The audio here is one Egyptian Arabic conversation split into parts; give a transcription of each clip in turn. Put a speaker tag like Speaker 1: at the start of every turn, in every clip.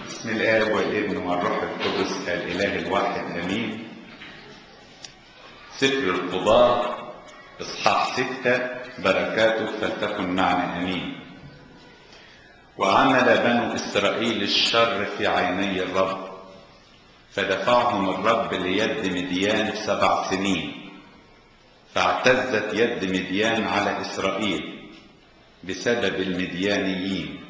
Speaker 1: بسم الآب والابن والروح القدس الإله الواحد آمين سفر القضاة إصحاح ستة بركاته فلتكن معنا آمين وعمل بنو إسرائيل الشر في عيني الرب فدفعهم الرب ليد مديان سبع سنين فاعتزت يد مديان على إسرائيل بسبب المديانيين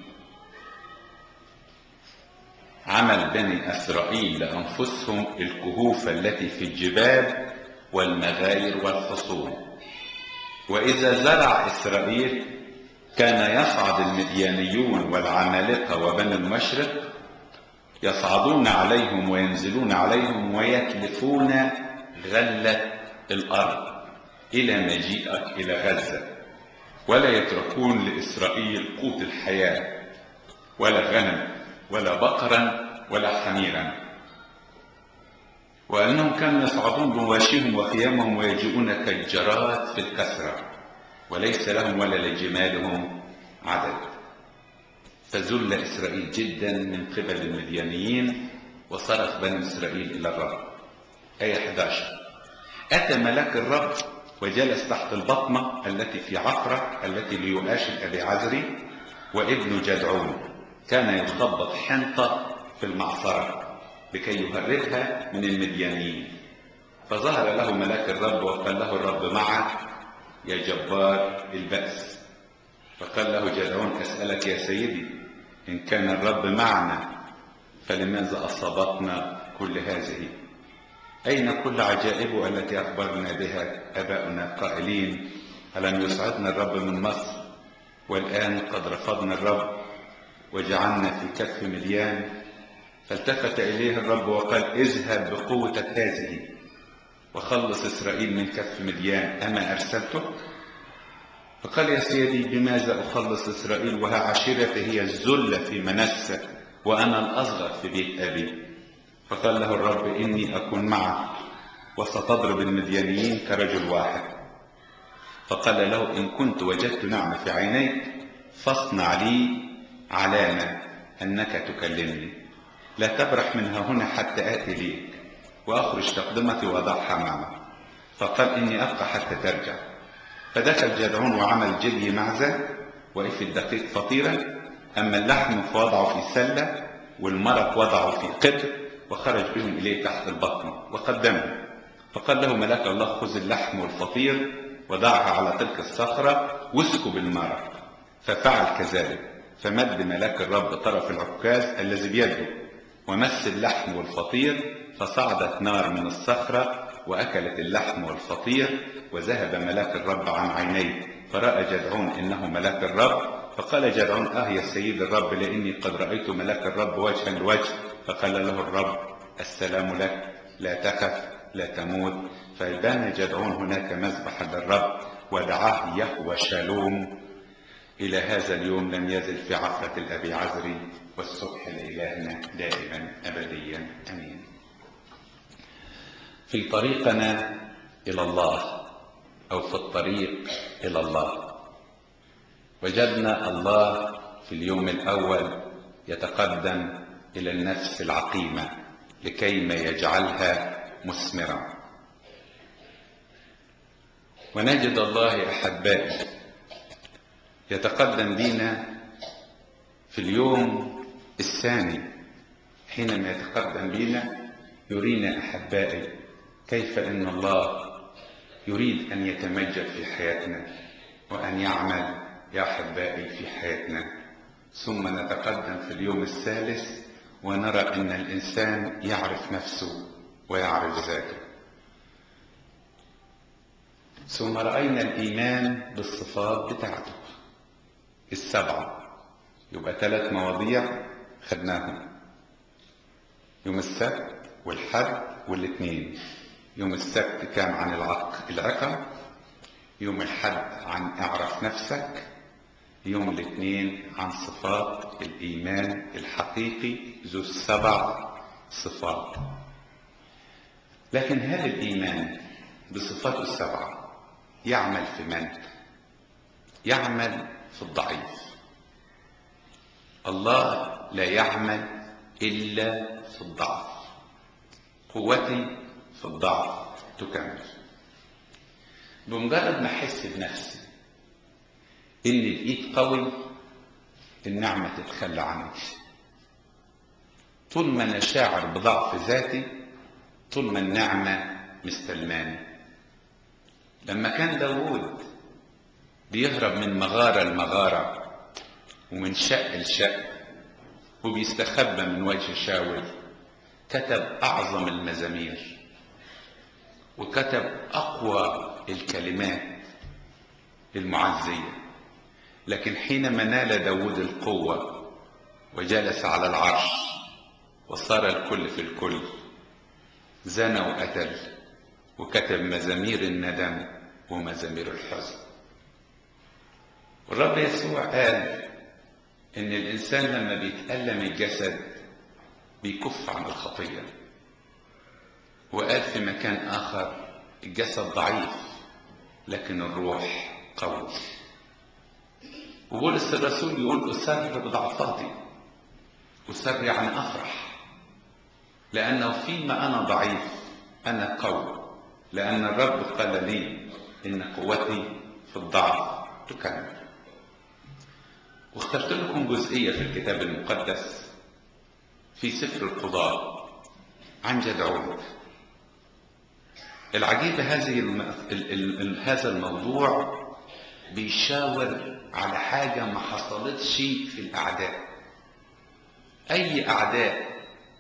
Speaker 1: عمل بني إسرائيل لأنفسهم الكهوف التي في الجبال والمغاير والحصون وإذا زرع إسرائيل كان يصعد المديانيون والعمالقة وبني المشرق يصعدون عليهم وينزلون عليهم ويتلفون غلة الأرض إلى مجيئك إلى غزة ولا يتركون لإسرائيل قوت الحياة ولا غنم ولا بقرا ولا حميرا وأنهم كانوا يصعدون بمواشيهم وخيامهم ويجيئون كالجراد في الكسرة وليس لهم ولا لجمالهم عدد فذل إسرائيل جدا من قبل المديانيين وصرخ بني إسرائيل إلى الرب آية 11 أتى ملاك الرب وجلس تحت البطمة التي في عفرة التي ليؤاش الأبي عزري وابن جدعون كان يخبط حنطة في المعصرة لكي يهربها من المديانيين فظهر له ملاك الرب وقال له الرب معك يا جبار البأس فقال له جدعون أسألك يا سيدي إن كان الرب معنا فلماذا أصابتنا كل هذه أين كل عجائبه التي أخبرنا بها أباؤنا قائلين ألم يسعدنا الرب من مصر والآن قد رفضنا الرب وجعلنا في كف مليان فالتفت إليه الرب وقال اذهب بقوتك هذه وخلص إسرائيل من كف مديان أما أرسلته فقال يا سيدي بماذا أخلص إسرائيل وها عشيرتي هي الذل في منسى وأنا الأصغر في بيت أبي فقال له الرب إني أكون معك وستضرب المديانيين كرجل واحد فقال له إن كنت وجدت نعمة في عينيك فاصنع لي علامة أنك تكلمني لا تبرح منها هنا حتى آتي ليك وأخرج تقدمتي وأضعها معك فقال إني أبقى حتى ترجع فدخل جدعون وعمل جلي معزة وإف الدقيق فطيرة أما اللحم فوضعه في سلة والمرق وضعه في قدر وخرج بهم إليه تحت البطن وقدمه فقال له ملاك الله خذ اللحم والفطير وضعها على تلك الصخرة واسكب المرق ففعل كذلك فمد ملاك الرب طرف العكاز الذي بيده ومس اللحم والفطير فصعدت نار من الصخرة وأكلت اللحم والفطير وذهب ملاك الرب عن عينيه فرأى جدعون إنه ملاك الرب فقال جدعون آه يا سيد الرب لإني قد رأيت ملاك الرب وجها لوجه فقال له الرب السلام لك لا تخف لا تموت فبنى جدعون هناك مذبحا للرب ودعاه يهوى شالوم إلى هذا اليوم لم يزل في عفرة الأبي عزري والصبح لإلهنا دائما أبديا أمين في طريقنا إلى الله أو في الطريق إلى الله وجدنا الله في اليوم الأول يتقدم إلى النفس العقيمة لكيما يجعلها مثمرة ونجد الله أحبائي يتقدم بنا في اليوم الثاني حينما يتقدم بنا يرينا أحبائي كيف أن الله يريد أن يتمجد في حياتنا وأن يعمل يا أحبائي في حياتنا ثم نتقدم في اليوم الثالث ونرى أن الإنسان يعرف نفسه ويعرف ذاته ثم رأينا الإيمان بالصفات بتاعته السبعة يبقى ثلاث مواضيع خدناهم يوم السبت والحد والاثنين يوم السبت كان عن العق العقل يوم الحد عن اعرف نفسك يوم الاثنين عن صفات الإيمان الحقيقي ذو السبع صفات لكن هل الإيمان بصفاته السبعة يعمل في من؟ يعمل في الضعيف الله لا يعمل إلا في الضعف قوتي في الضعف تكمل بمجرد ما أحس بنفسي إن الإيد قوي النعمة تتخلى عني طول ما أنا شاعر بضعف ذاتي طول ما النعمة مستلماني لما كان داوود بيهرب من مغارة لمغارة ومن شق لشق وبيستخبى من وجه شاول كتب أعظم المزامير وكتب أقوى الكلمات المعزية لكن حينما نال داود القوة وجلس على العرش وصار الكل في الكل زنى وقتل وكتب مزامير الندم ومزامير الحزن والرب يسوع قال ان الانسان لما بيتألم الجسد بيكف عن الخطية وقال في مكان اخر الجسد ضعيف لكن الروح قوي وبولس الرسول يقول أسر بضعفاتي أسر يعني أفرح لأنه فيما أنا ضعيف أنا قوي لأن الرب قال لي إن قوتي في الضعف تكمل واخترت لكم جزئية في الكتاب المقدس في سفر القضاء عن جدعون العجيب هذه الم... ال... ال... ال... هذا الموضوع بيشاور على حاجة ما حصلتش في الأعداء أي أعداء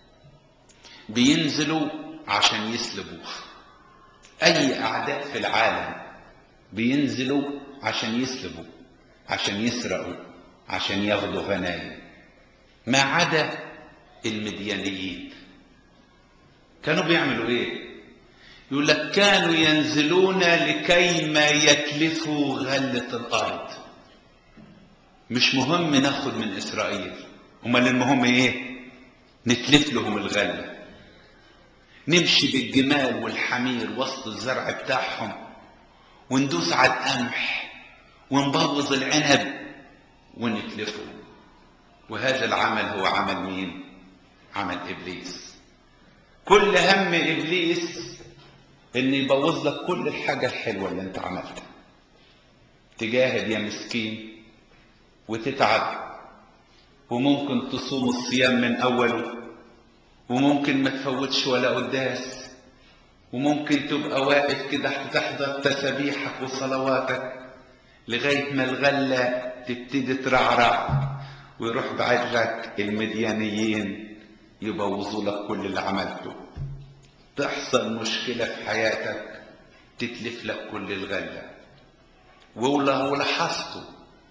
Speaker 1: بينزلوا عشان يسلبوه أي أعداء في العالم بينزلوا عشان يسلبوا عشان يسرقوا عشان ياخدوا غنايم ما عدا المديانيين كانوا بيعملوا ايه يقول لك كانوا ينزلون لكي ما يتلفوا غلة الأرض مش مهم ناخد من إسرائيل امال المهم ايه نتلف لهم الغلة نمشي بالجمال والحمير وسط الزرع بتاعهم وندوس على القمح ونبوظ العنب ونتلفه وهذا العمل هو عمل مين عمل ابليس كل هم ابليس ان يبوظ لك كل الحاجه الحلوه اللي انت عملتها تجاهد يا مسكين وتتعب وممكن تصوم الصيام من اوله وممكن ما تفوتش ولا قداس وممكن تبقى واقف كده تحضر تسابيحك وصلواتك لغايه ما الغله تبتدي ترعرع ويروح بعد لك المديانيين يبوظوا لك كل اللي عملته تحصل مشكلة في حياتك تتلف لك كل الغلة ولو لاحظتوا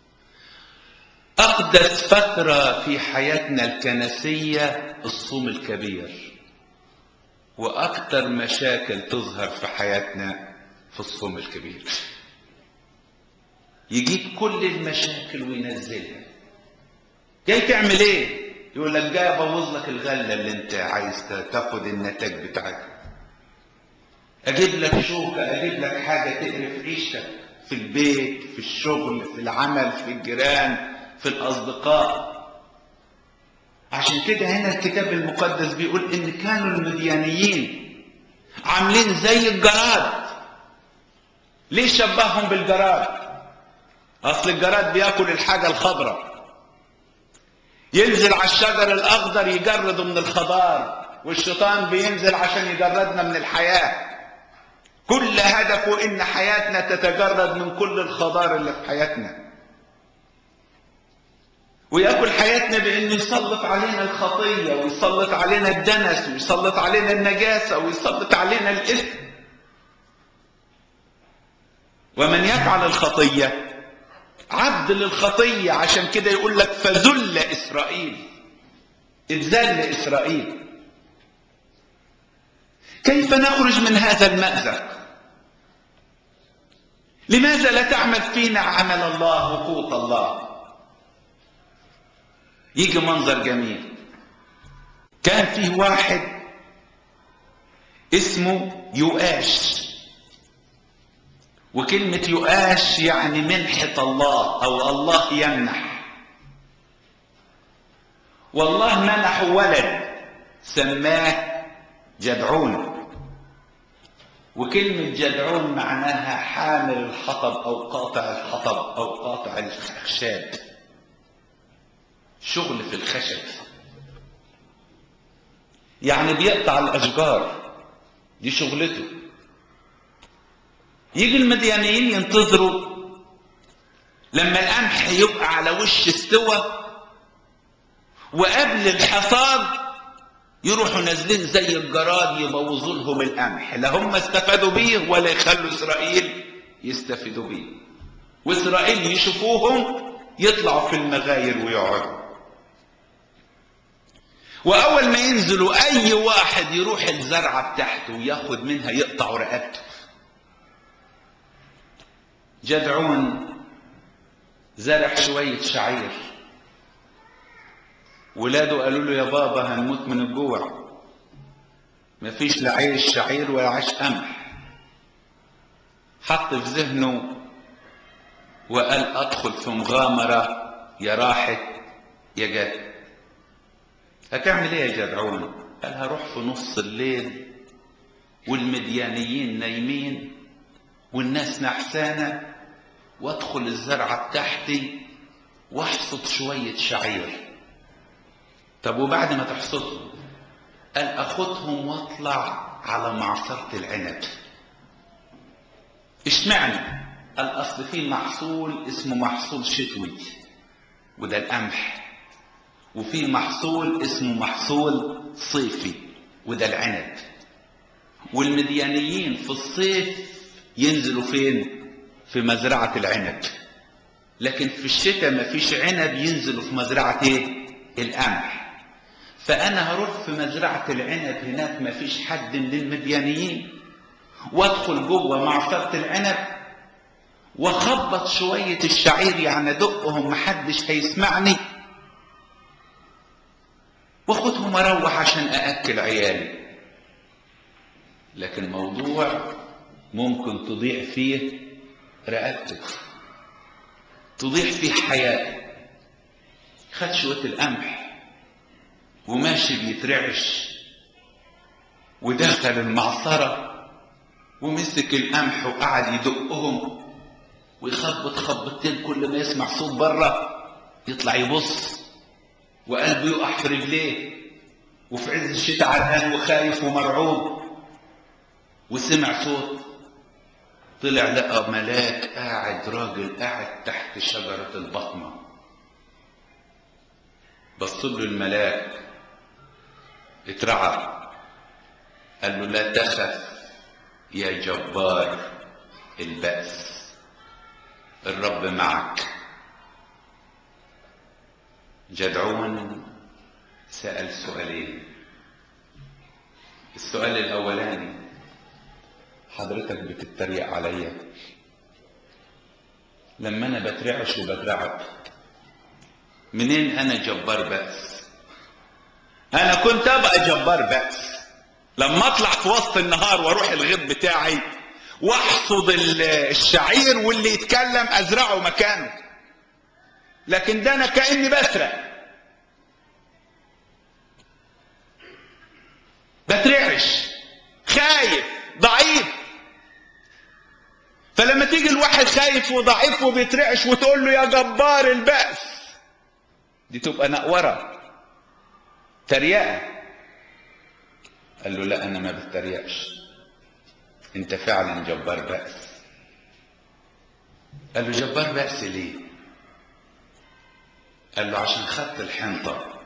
Speaker 1: أقدس فترة في حياتنا الكنسية الصوم الكبير وأكثر مشاكل تظهر في حياتنا في الصوم الكبير يجيب كل المشاكل وينزلها جاي تعمل ايه يقول لك جاي ابوظ لك الغله اللي انت عايز تاخد النتاج بتاعتها اجيب لك شوكه اجيب لك حاجه تقرف عيشتك في البيت في الشغل في العمل في الجيران في الاصدقاء عشان كده هنا الكتاب المقدس بيقول ان كانوا المديانيين عاملين زي الجراد ليه شبههم بالجراد اصل الجراد بياكل الحاجه الخضراء ينزل على الشجر الاخضر يجرده من الخضار والشيطان بينزل عشان يجردنا من الحياه كل هدفه ان حياتنا تتجرد من كل الخضار اللي في حياتنا وياكل حياتنا بانه يسلط علينا الخطيه ويسلط علينا الدنس ويسلط علينا النجاسه ويسلط علينا الاثم ومن يفعل الخطيه عبد للخطيه عشان كده يقول لك فذل اسرائيل اتذل اسرائيل كيف نخرج من هذا المأزق لماذا لا تعمل فينا عمل الله وقوة الله يجي منظر جميل كان فيه واحد اسمه يؤاش وكلمة يؤاش يعني منحة الله أو الله يمنح والله منح ولد سماه جدعون وكلمة جدعون معناها حامل الحطب أو قاطع الحطب أو قاطع الأخشاب شغل في الخشب يعني بيقطع الأشجار دي شغلته يجي المديانيين ينتظروا لما القمح يبقى على وش استوى وقبل الحصاد يروحوا نازلين زي الجراد يبوظوا لهم القمح لا هم استفادوا بيه ولا يخلوا اسرائيل يستفيدوا بيه واسرائيل يشوفوهم يطلعوا في المغاير ويقعدوا واول ما ينزلوا اي واحد يروح الزرعه بتاعته وياخد منها يقطع رقبته جدعون زرع شويه شعير ولاده قالوا له يا بابا هنموت من الجوع مفيش لا عيش شعير ولا عيش قمح حط في ذهنه وقال ادخل في مغامره يا راحت يا جت هتعمل ايه يا جدعون قال هروح في نص الليل والمديانيين نايمين والناس نحسانه وادخل الزرعه بتاعتي واحصد شويه شعير طب وبعد ما تحصدهم قال اخدهم واطلع على معصرة العنب اشمعنى قال اصل في محصول اسمه محصول شتوي وده القمح وفي محصول اسمه محصول صيفي وده العنب والمديانيين في الصيف ينزلوا فين في مزرعة العنب لكن في الشتاء مفيش عنب ينزلوا في مزرعة ايه القمح فأنا هروح في مزرعة العنب هناك ما فيش حد من المديانيين وادخل جوه معصرة العنب واخبط شوية الشعير يعني ادقهم محدش هيسمعني واخدهم اروح عشان ااكل عيالي لكن موضوع ممكن تضيع فيه رقبتك تضيع فيه حياتك خد شوية القمح وماشي بيترعش ودخل المعصرة ومسك القمح وقعد يدقهم ويخبط خبطتين كل ما يسمع صوت بره يطلع يبص وقلبه يقع في رجليه وفي عز الشتاء عرقان وخايف ومرعوب وسمع صوت طلع لقى ملاك قاعد راجل قاعد تحت شجرة البطمة بص له الملاك اترعب قال له لا تخف يا جبار البأس الرب معك جدعون سأل سؤالين السؤال الأولاني حضرتك بتتريق عليا لما أنا بترعش وبترعب منين أنا جبار بأس انا كنت ابقى جبار بأس لما اطلع في وسط النهار واروح الغيط بتاعي واحصد الشعير واللي يتكلم ازرعه مكانه لكن ده انا كاني بسرق بترعش خايف ضعيف فلما تيجي الواحد خايف وضعيف وبيترعش وتقول له يا جبار البأس دي تبقى نقوره تريقة قال له لا أنا ما بتريقش أنت فعلا جبار بأس قال له جبار بأس ليه قال له عشان خدت الحنطة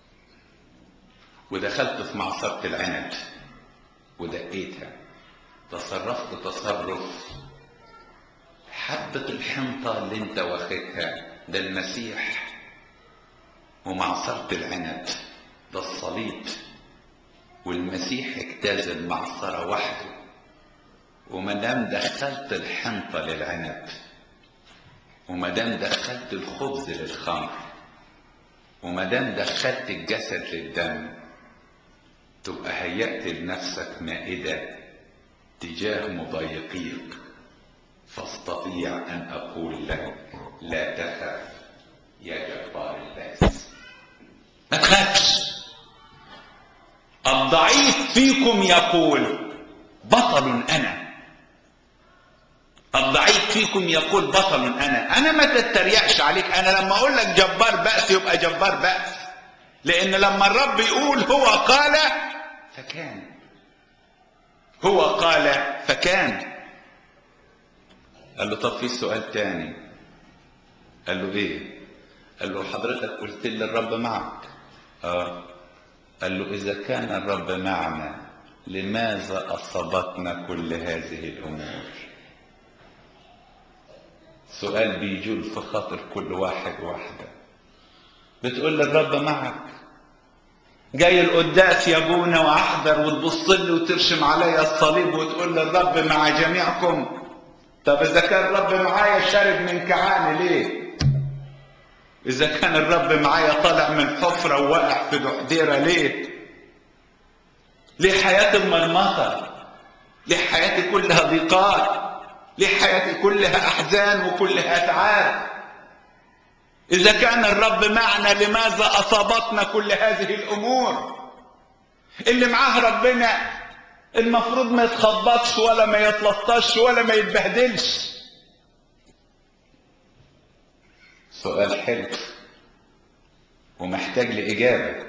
Speaker 1: ودخلت في معصرة العنب ودقيتها تصرفت تصرف حبة الحنطة اللي انت واخدها ده المسيح ومعصرة العنب ده الصليب والمسيح اجتاز المعصرة وحده وما دام دخلت الحنطة للعنب وما دام دخلت الخبز للخمر وما دام دخلت الجسد للدم تبقى هيأت لنفسك مائدة تجاه مضايقيك فاستطيع أن أقول لك لا تخف يا جبار البأس ما تخافش الضعيف فيكم يقول بطل انا الضعيف فيكم يقول بطل انا انا ما تتريقش عليك انا لما اقول لك جبار بأس يبقى جبار بأس لان لما الرب يقول هو قال فكان هو قال فكان قال له طب في سؤال تاني قال له ايه قال له حضرتك قلت لي الرب معك اه قال له اذا كان الرب معنا لماذا اصابتنا كل هذه الامور سؤال بيجول في خاطر كل واحد واحده بتقول لي الرب معك جاي القداس يا ابونا واحضر وتبص لي وترشم عليا الصليب وتقول لي الرب مع جميعكم طب اذا كان الرب معايا شارب من كعاني ليه اذا كان الرب معايا طالع من حفره وواقع في دحديره ليه ليه حياتي مرمطه ليه حياتي كلها ضيقات ليه حياتي كلها احزان وكلها اتعاب إذا كان الرب معنا لماذا أصابتنا كل هذه الأمور اللي معاه ربنا المفروض ما يتخبطش ولا ما يتلطش ولا ما يتبهدلش سؤال حلو ومحتاج لإجابة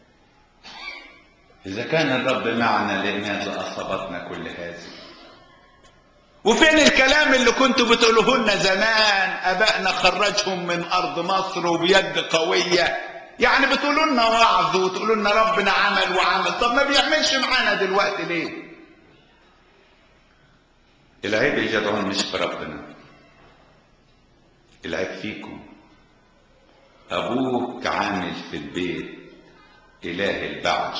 Speaker 1: إذا كان الرب معنا لماذا أصابتنا كل هذه وفين الكلام اللي كنتوا بتقولوه لنا زمان ابائنا خرجهم من ارض مصر وبيد قويه يعني بتقولوا لنا وعظ وتقولوا لنا ربنا عمل وعمل طب ما بيعملش معانا دلوقتي ليه العيب يا جدعان مش في ربنا العيب فيكم ابوك عامل في البيت اله البعث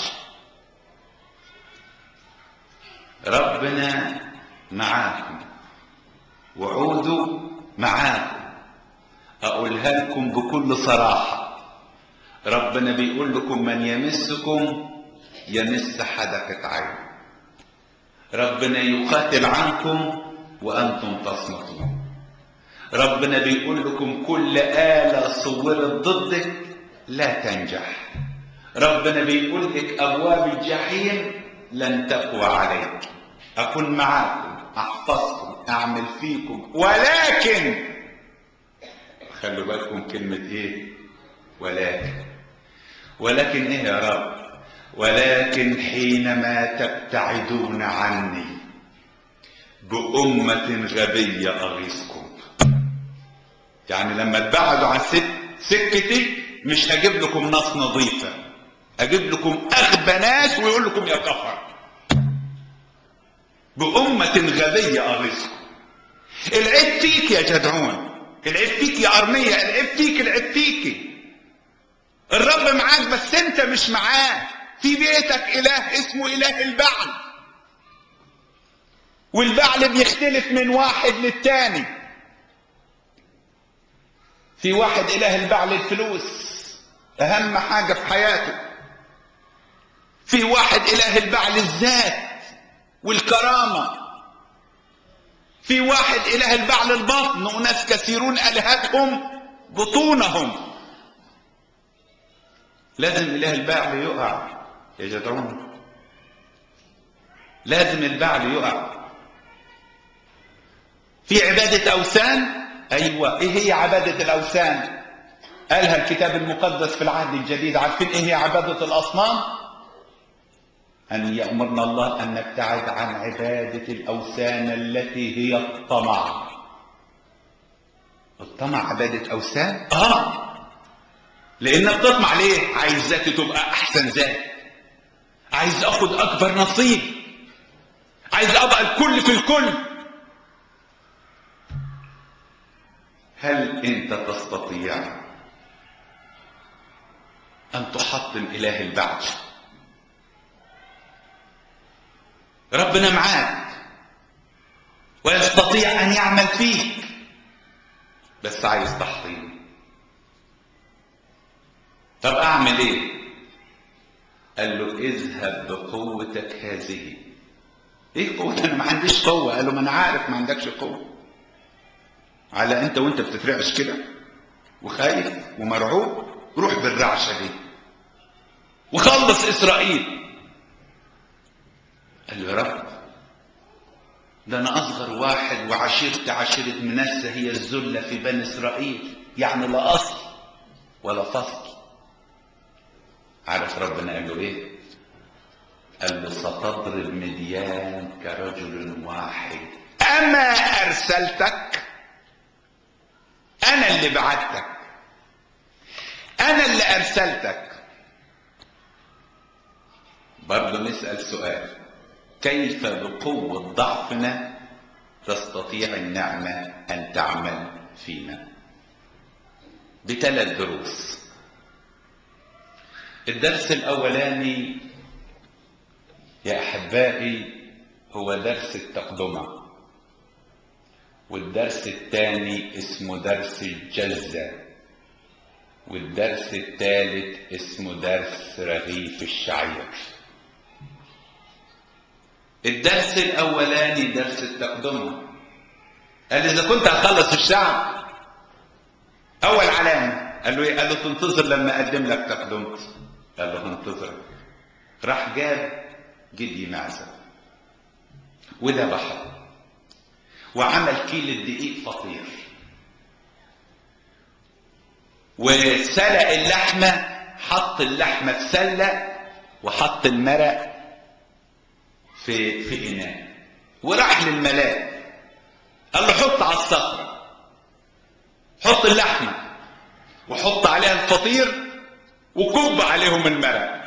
Speaker 1: ربنا معاكم وعوده معاكم أقولها لكم بكل صراحة ربنا بيقول لكم من يمسكم يمس حدقة عين ربنا يقاتل عنكم وأنتم تصمتون ربنا بيقول لكم كل آلة صورت ضدك لا تنجح ربنا بيقول لك أبواب الجحيم لن تقوى عليك أكون معاكم احفظكم اعمل فيكم ولكن خلوا بالكم كلمة ايه ولكن ولكن ايه يا رب ولكن حينما تبتعدون عني بأمة غبية أغيظكم يعني لما تبعدوا عن سكتي مش هجيب لكم ناس نظيفة أجيب لكم أغبى ناس ويقول لكم يا كفر بأمة غبية أغيظكم العيب فيك يا جدعون العيب فيك يا أرمية العيب فيك العيب فيك الرب معاك بس أنت مش معاه في بيتك إله اسمه إله البعل والبعل بيختلف من واحد للتاني في واحد إله البعل الفلوس أهم حاجة في حياته في واحد إله البعل الذات والكرامة في واحد إله البعل البطن وناس كثيرون ألهتهم بطونهم لازم إله البعل يقع يا جدعون لازم البعل يقع في عبادة أوثان أيوة إيه هي عبادة الأوثان قالها الكتاب المقدس في العهد الجديد عارفين إيه هي عبادة الأصنام أن يأمرنا الله أن نبتعد عن عبادة الأوثان التي هي الطمع الطمع عبادة أوثان؟ آه لأنك تطمع ليه؟ عايز ذاتي تبقى أحسن ذات عايز أخد أكبر نصيب عايز أبقى الكل في الكل هل أنت تستطيع أن تحطم إله البعث؟ ربنا معاك ويستطيع أن يعمل فيك بس عايز تحطيم طب أعمل إيه؟ قال له اذهب بقوتك هذه ايه قوة انا ما عنديش قوة قال له ما انا عارف ما عندكش قوة على انت وانت بتترعش كده وخايف ومرعوب روح بالرعشة دي وخلص اسرائيل قال له يا رب ده انا اصغر واحد وعشيرتي عشيره منسى هي الذله في بني اسرائيل يعني لا اصل ولا فصل عارف ربنا قال له ايه قال له ستضرب مديان كرجل واحد اما ارسلتك انا اللي بعتك انا اللي ارسلتك برضه نسال سؤال كيف بقوه ضعفنا تستطيع النعمه ان تعمل فينا بثلاث دروس الدرس الاولاني يا احبائي هو درس التقدمه والدرس الثاني اسمه درس الجزة والدرس الثالث اسمه درس رغيف الشعير الدرس الاولاني درس التقدمة قال اذا كنت هتخلص الشعب اول علامة قال له ايه قال له تنتظر لما اقدم لك تقدمت قال له هنتظرك راح جاب جدي معزة وذبحه وعمل كيل الدقيق فطير وسلق اللحمة حط اللحمة في سلة وحط المرق في في إناء وراح للملاك قال له حط على الصخرة حط اللحمة وحط عليها الفطير وكب عليهم المرق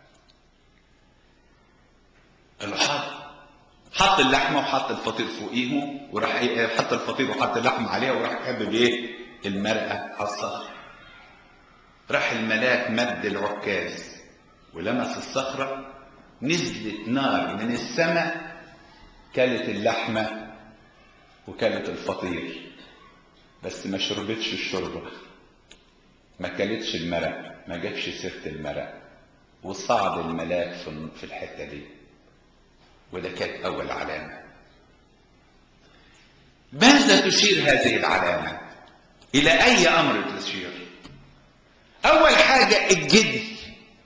Speaker 1: قال له حاضر حط اللحمه وحط الفطير فوقيهم وراح حط الفطير وحط اللحمه عليها وراح كبب ايه المرقه على الصخر راح الملاك مد العكاز ولمس الصخره نزلت نار من السماء كلت اللحمه وكلت الفطير بس ما شربتش الشوربه ما كلتش المرق ما جابش سيره المرق وصعد الملاك في الحته دي وده كانت أول علامة ماذا تشير هذه العلامة إلى أي أمر تشير أول حاجة الجدي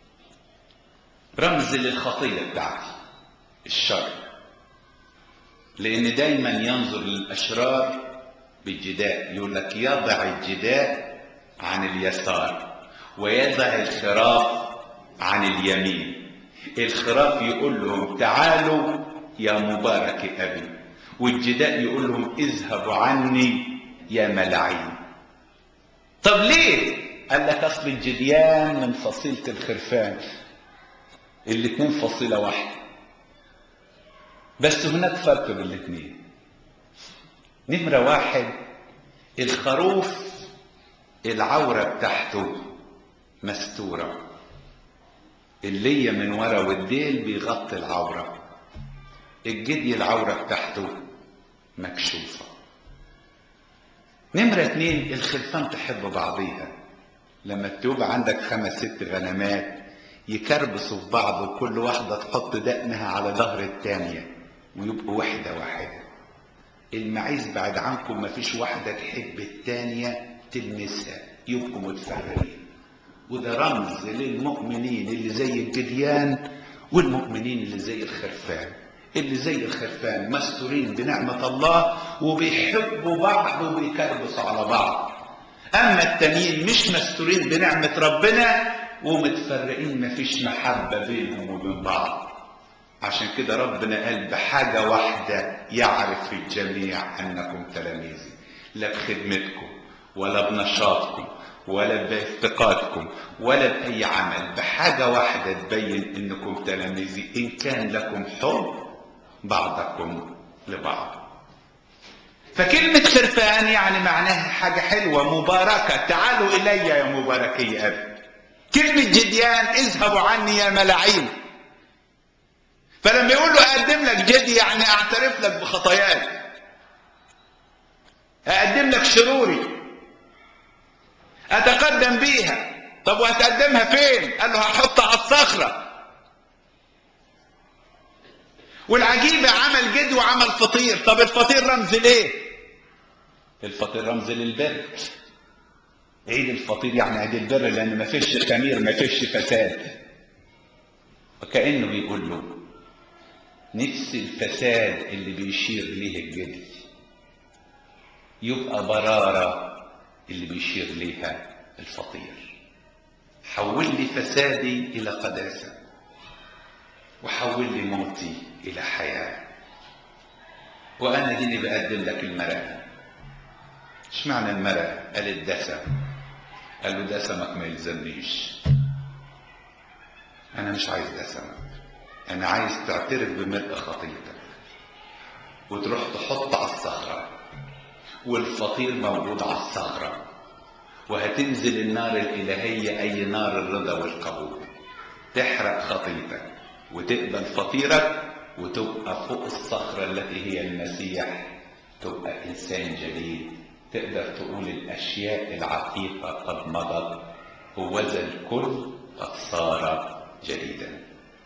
Speaker 1: رمز للخطية بتاعتي الشر لأن دايما ينظر للأشرار بالجداء يقول لك يضع الجداء عن اليسار ويضع الخراف عن اليمين الخراف يقول لهم تعالوا يا مبارك أبي والجداء يقول لهم اذهبوا عني يا ملاعين طب ليه قال لك اصل الجديان من فصيلة الخرفان الاتنين فصيلة واحدة بس هناك فرق بين الاتنين نمرة واحد الخروف العورة بتاعته مستورة اللي من ورا والديل بيغطي العورة الجدي العورة بتاعته مكشوفة نمرة اتنين الخلفان تحب بعضيها لما تبقى عندك خمس ست غنمات يكربسوا في بعض وكل واحدة تحط دقنها على ظهر التانية ويبقوا واحدة واحدة المعيز بعد عنكم مفيش واحدة تحب التانية تلمسها يبقوا متفرقين وده رمز للمؤمنين اللي زي الجديان والمؤمنين اللي زي الخرفان اللي زي الخرفان مستورين بنعمة الله وبيحبوا بعض وبيكربسوا على بعض أما التانيين مش مستورين بنعمة ربنا ومتفرقين مفيش محبة بينهم وبين بعض عشان كده ربنا قال بحاجة واحدة يعرف الجميع أنكم تلاميذي لا بخدمتكم ولا بنشاطكم ولا بافتقادكم ولا بأي عمل بحاجة واحدة تبين إنكم تلاميذي إن كان لكم حب بعضكم لبعض فكلمة خرفان يعني معناها حاجة حلوة مباركة تعالوا إلي يا مباركي أبي كلمة جديان اذهبوا عني يا ملاعين فلما يقول له أقدم لك جدي يعني أعترف لك بخطاياي أقدم لك شروري أتقدم بيها طب وهتقدمها فين قال له هحطها على الصخرة والعجيبة عمل جد وعمل فطير طب الفطير رمز ليه الفطير رمز للبر عيد الفطير يعني عيد البر لأن ما فيش خمير ما فيش فساد وكأنه بيقول له نفس الفساد اللي بيشير ليه الجدي يبقى برارة اللي بيشير ليها الفطير حول لي فسادي إلى قداسة وحول لي موتي إلى حياة وأنا ديني بقدم لك المرأة ايش معنى المرأة؟ قال الدسم قال له دسمك ما يلزمنيش أنا مش عايز دسمك أنا عايز تعترف بملء خطيتك وتروح تحط على الصخرة والفطير موجود على الصخرة وهتنزل النار الإلهية أي نار الرضا والقبول تحرق خطيتك وتقبل فطيرك وتبقى فوق الصخرة التي هي المسيح تبقى إنسان جديد تقدر تقول الأشياء العتيقة قد مضت هوذا الكل قد صار جديدا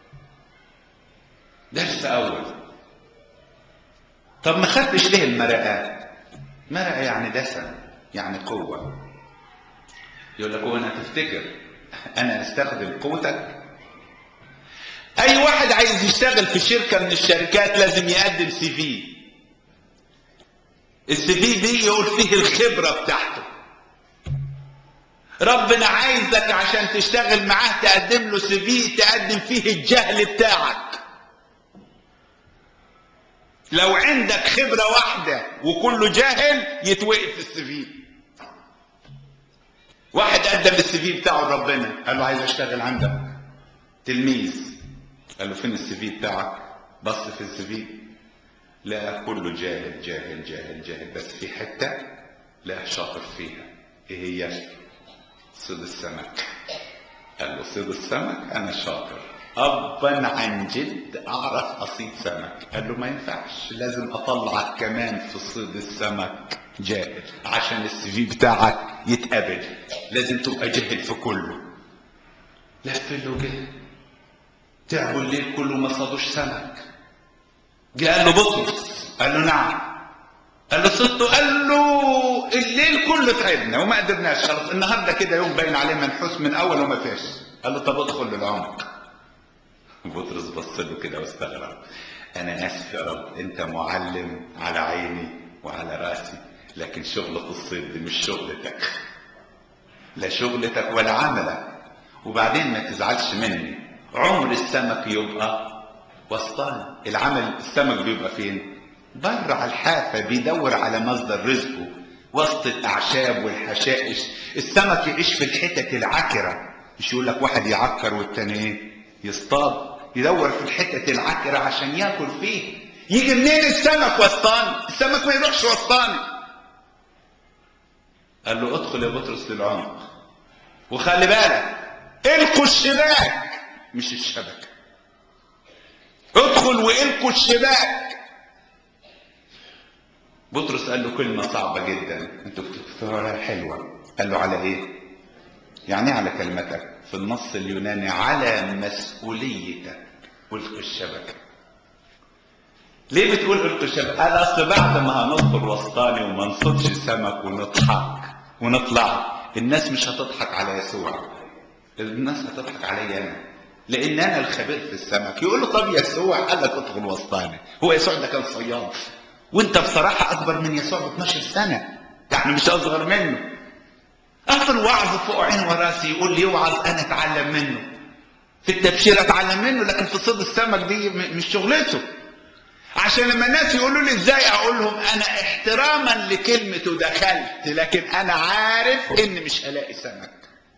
Speaker 1: درس أول طب ما خدتش ليه المرأة مرأة يعني دسم يعني قوة يقول لك هو أنا تفتكر أنا أستخدم قوتك أي واحد عايز يشتغل في شركة من الشركات لازم يقدم سي في السي في دي يقول فيه الخبرة بتاعته ربنا عايزك عشان تشتغل معاه تقدم له سي في تقدم فيه الجهل بتاعك لو عندك خبرة واحدة وكله جاهل يتوقف السي في واحد قدم السي في بتاعه لربنا قال له عايز اشتغل عندك تلميذ قال له فين السي في بتاعك بص في السي في لا كله جاهل جاهل جاهل جاهل بس في حته لا شاطر فيها ايه هي صيد السمك قال له صيد السمك انا شاطر ابا عن جد اعرف اصيد سمك قال له ما ينفعش لازم اطلعك كمان في صيد السمك جاهل عشان السي في بتاعك يتقبل لازم تبقى جاهل في كله لف له جه تعبوا الليل كله ما صادوش سمك جه قال له بطرس قال له نعم قال له صدته قال له الليل كله تعبنا وما قدرناش خلاص النهارده كده يوم باين عليه منحوس من اول وما فيش قال له طب ادخل للعمق بطرس بص له كده واستغرب انا اسف يا رب انت معلم على عيني وعلى راسي لكن شغلة الصيد دي مش شغلتك لا شغلتك ولا عملك وبعدين ما تزعلش مني عمر السمك يبقى وسطان العمل السمك بيبقى فين بره على الحافة بيدور على مصدر رزقه وسط الأعشاب والحشائش السمك يعيش في الحتت العكرة مش يقول لك واحد يعكر والتاني ايه يصطاد يدور في الحتت العكرة عشان ياكل فيه يجي منين السمك وسطان السمك ما يروحش وسطان قال له ادخل يا بطرس للعمق وخلي بالك القوا الشباك مش الشبكه ادخل والقوا الشباك بطرس قال له كلمة صعبة جدا انتوا بتفكروها حلوة قال له على ايه يعني ايه على كلمتك في النص اليوناني على مسؤوليتك القوا الشبكة ليه بتقول القوا الشبكة قال اصل بعد ما هندخل وسطاني وما نصطادش سمك ونضحك ونطلع الناس مش هتضحك على يسوع الناس هتضحك عليا انا لان انا الخبير في السمك يقول له طب يسوع قال لك ادخل وسطاني هو يسوع ده كان صياد وانت بصراحه اكبر من يسوع ب 12 سنه يعني مش اصغر منه اخر وعظ فوق عين وراسي يقول لي يوعظ انا اتعلم منه في التبشير اتعلم منه لكن في صيد السمك دي مش شغلته عشان لما الناس يقولوا لي ازاي اقول لهم انا احتراما لكلمته دخلت لكن انا عارف ان مش هلاقي سمك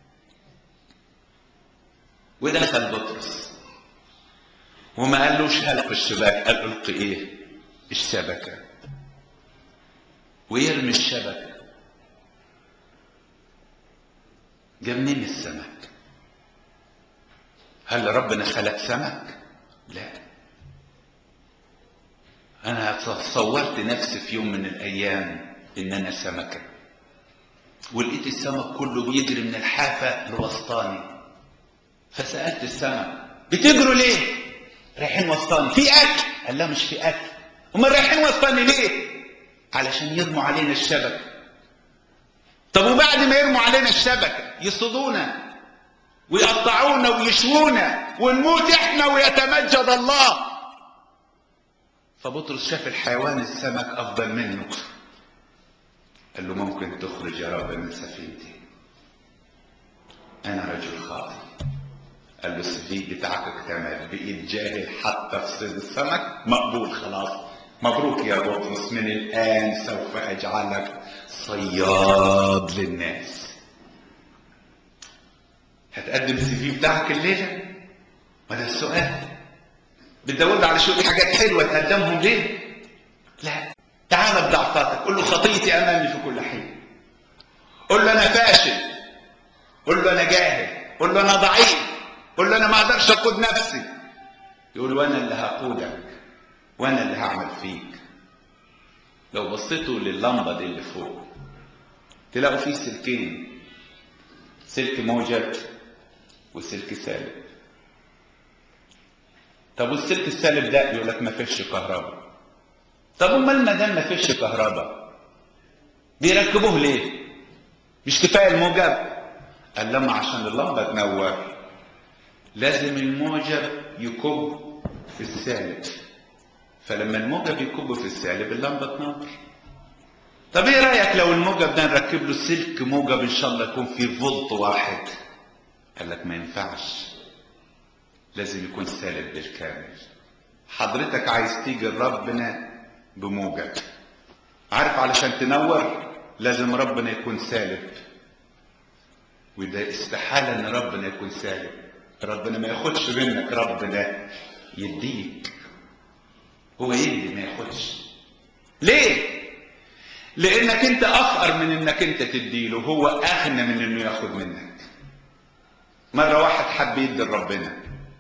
Speaker 1: ودخل بطرس وما قالوش القي الشباك قال القي ايه الشبكه ويرمي الشبكه جاب منين السمك هل ربنا خلق سمك لا انا تصورت نفسي في يوم من الايام ان انا سمكه ولقيت السمك كله بيجري من الحافه لوسطاني فسالت السمك بتجروا ليه رايحين وسطاني في اكل قال لا مش في اكل امال رايحين وسطاني ليه علشان يرموا علينا الشبكه طب وبعد ما يرموا علينا الشبكه يصطادونا ويقطعونا ويشوونا ونموت احنا ويتمجد الله فبطرس شاف الحيوان السمك افضل منه قال له ممكن تخرج يا رب من سفينتي انا رجل خاطئ قال له السفيد بتاعك اكتمل بقيت جاهل حتى في صيد السمك مقبول خلاص مبروك يا بطرس من الان سوف اجعلك صياد للناس هتقدم السي في بتاعك الليله ما ده السؤال بتدور على شويه حاجات حلوه تقدمهم ليه لا تعال بضعفاتك قول له خطيتي امامي في كل حين قول له انا فاشل قول له انا جاهل قول له انا ضعيف قول له انا ما اقدرش اقود نفسي يقول وانا اللي هقودك وانا اللي هعمل فيك لو بصيتوا لللمبه دي اللي فوق تلاقوا فيه سلكين سلك موجب وسلك سالب طب والسلك السالب ده يقول لك ما فيش كهرباء طب امال ما دام ما فيش كهرباء بيركبوه ليه مش كفايه الموجب قال لما عشان اللمبه تنور لازم الموجب يكب في السالب فلما الموجب يكب في السالب اللمبه تنور طب ايه رايك لو الموجب ده نركب له سلك موجب ان شاء الله يكون فيه فولت واحد قال لك ما ينفعش لازم يكون سالب بالكامل حضرتك عايز تيجي لربنا بموجب عارف علشان تنور لازم ربنا يكون سالب وده استحالة ان ربنا يكون سالب ربنا ما ياخدش منك ربنا يديك هو يدي ما ياخدش ليه لانك انت افقر من انك انت تديله هو اغنى من انه ياخد منك مرة واحد حب يدي لربنا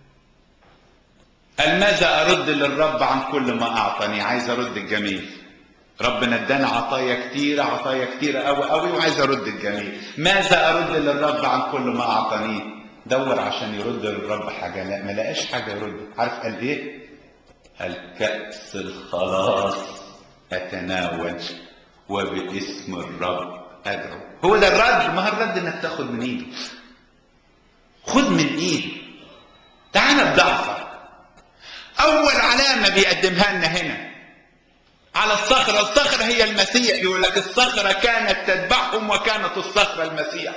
Speaker 1: قال ماذا ارد للرب عن كل ما اعطاني عايز ارد الجميل ربنا ادانا عطايا كتيرة عطايا كتيرة قوي قوي وعايز ارد الجميل ماذا ارد للرب عن كل ما اعطانيه دور عشان يرد للرب حاجة لا ما لقاش حاجة يرد عارف قال ايه قال كأس الخلاص اتناول وباسم الرب ادعو هو ده الرد ما هو الرد انك تاخد من ايده خد من ايده تعال بضعفك اول علامه بيقدمها لنا هنا على الصخره الصخره هي المسيح يقول لك الصخره كانت تتبعهم وكانت الصخره المسيح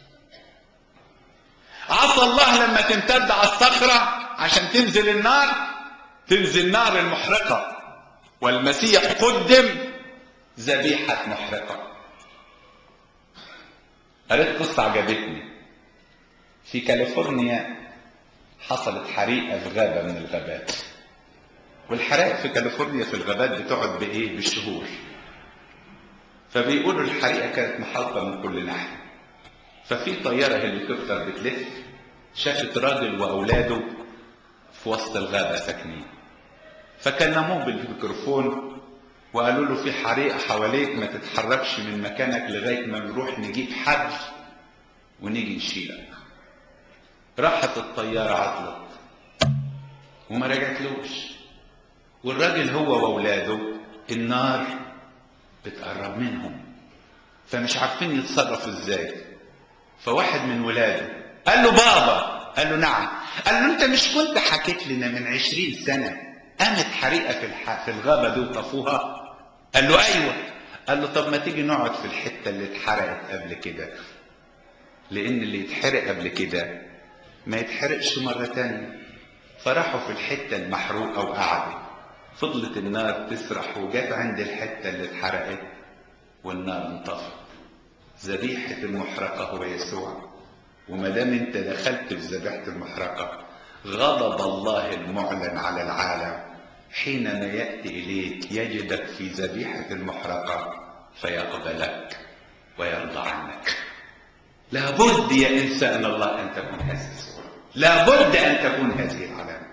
Speaker 1: عصى الله لما تمتد على الصخره عشان تنزل النار تنزل نار المحرقه والمسيح قدم ذبيحه محرقه قريت قصه عجبتني في كاليفورنيا حصلت حريقة في غابة من الغابات والحرائق في كاليفورنيا في الغابات بتقعد بإيه؟ بالشهور فبيقولوا الحريقة كانت محاطة من كل ناحية ففي طيارة هليكوبتر بتلف شافت راجل وأولاده في وسط الغابة ساكنين فكلموه بالميكروفون وقالوا له في حريقة حواليك ما تتحركش من مكانك لغاية ما نروح نجيب حد ونيجي نشيلك راحت الطيارة عطلت وما رجعتلوش والراجل هو وأولاده النار بتقرب منهم فمش عارفين يتصرفوا ازاي فواحد من ولاده قال له بابا قال له نعم قال له انت مش كنت حكيت لنا من عشرين سنة قامت حريقة في, الح... في الغابة دي وطفوها قال له ايوه قال له طب ما تيجي نقعد في الحتة اللي اتحرقت قبل كده لان اللي يتحرق قبل كده ما يتحرقش مرة تانية فراحوا في الحتة المحروقة وقعدوا فضلت النار تسرح وجت عند الحتة اللي اتحرقت والنار انطفت ذبيحة المحرقة هو يسوع وما دام انت دخلت في ذبيحة المحرقة غضب الله المعلن على العالم حينما يأتي إليك يجدك في ذبيحة المحرقة فيقبلك ويرضى عنك لابد يا إنسان الله أن تكون هذه الصورة لابد أن تكون هذه العلامة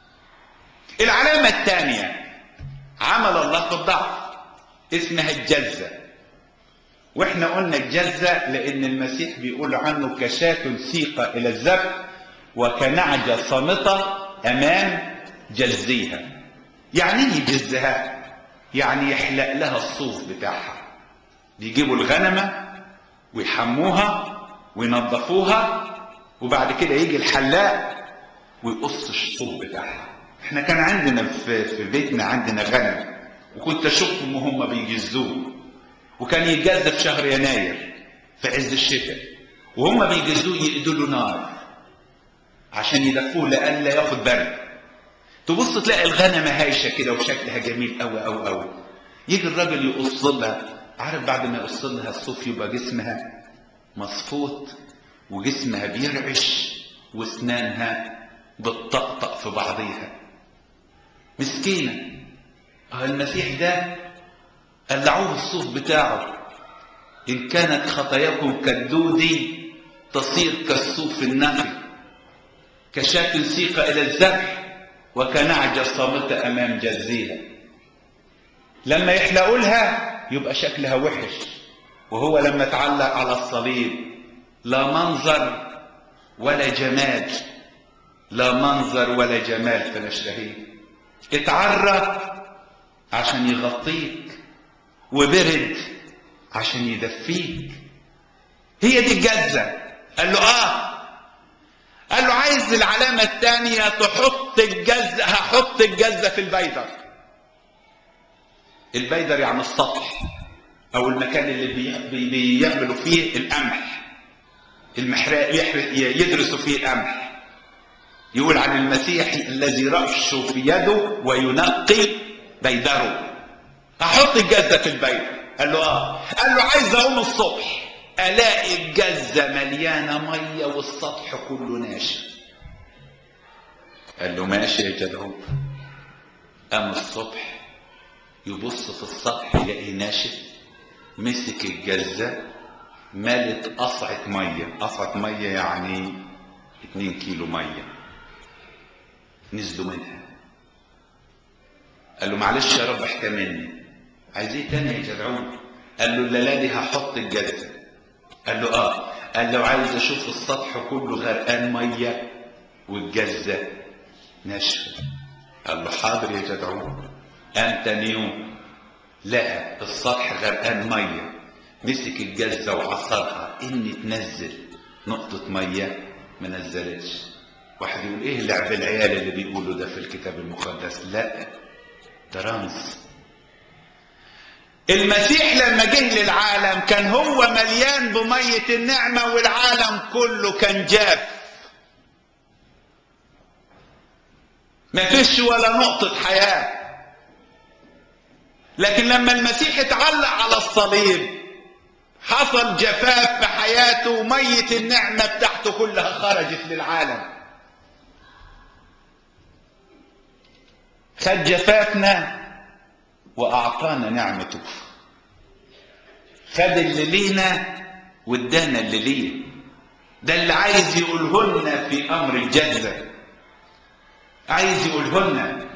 Speaker 1: العلامة الثانية عمل الله في الضعف اسمها الجزة واحنا قلنا الجزة لأن المسيح بيقول عنه كشاة سيقة إلى الذبح وكنعجة صامتة أمام جزيها يعني ايه يجزها يعني يحلق لها الصوف بتاعها بيجيبوا الغنمة ويحموها وينظفوها وبعد كده يجي الحلاق ويقص الصوب بتاعها احنا كان عندنا في, في بيتنا عندنا غنم وكنت اشوفهم وهم بيجزوه وكان يتجز في شهر يناير في عز الشتاء وهم بيجزوه يقدوا له نار عشان يدفوه لألا ياخد برد تبص تلاقي الغنمة هايشة كده وشكلها جميل قوي قوي قوي يجي الراجل يقص لها عارف بعد ما يقص لها الصوف يبقى جسمها مصفوط وجسمها بيرعش واسنانها بتطقطق في بعضيها مسكينة اه المسيح ده قلعوه الصوف بتاعه إن كانت خطاياكم كالدود تصير كالصوف النقي كشاة سيق إلى الذبح وكنعجة صامتة أمام جزيها لما يحلقوا لها يبقى شكلها وحش وهو لما تعلق على الصليب لا منظر ولا جمال لا منظر ولا جمال فنشتهيه اتعرى عشان يغطيك وبرد عشان يدفيك هي دي الجزة قال له اه قال له عايز العلامة الثانية تحط الجزة هحط الجزة في البيدر البيدر يعني السطح او المكان اللي بي بي بيعملوا فيه القمح المحرق يدرسوا فيه القمح يقول عن المسيح الذي رأش في يده وينقي بيدره هحط الجزة في البيدر قال له اه قال له عايز اقوم الصبح الاقي الجزة مليانة مية والسطح كله ناشف قال له ماشي يا جدعون قام الصبح يبص في السطح يلاقي ناشف مسك الجزة مالت قصعة مية قصعة مية يعني اتنين كيلو مية نزلوا منها قال له معلش يا رب احتملني عايز ايه تاني يا جدعون قال له الليله دي هحط الجزه قال له اه قال له عايز اشوف السطح كله غرقان ميه والجزه ناشفه قال له حاضر يا جدعون قام تاني يوم لقى السطح غرقان ميه مسك الجزه وعصرها ان تنزل نقطه ميه ما نزلتش واحد يقول ايه لعب العيال اللي بيقولوا ده في الكتاب المقدس لا ده رمز المسيح لما جه للعالم كان هو مليان بمية النعمة والعالم كله كان جاف ما فيش ولا نقطة حياة لكن لما المسيح اتعلق على الصليب حصل جفاف في حياته ومية النعمة بتاعته كلها خرجت للعالم خد جفافنا وأعطانا نعمته خد اللي لينا وادانا اللي ليه ده اللي عايز يقوله لنا في أمر الجزة عايز يقوله لنا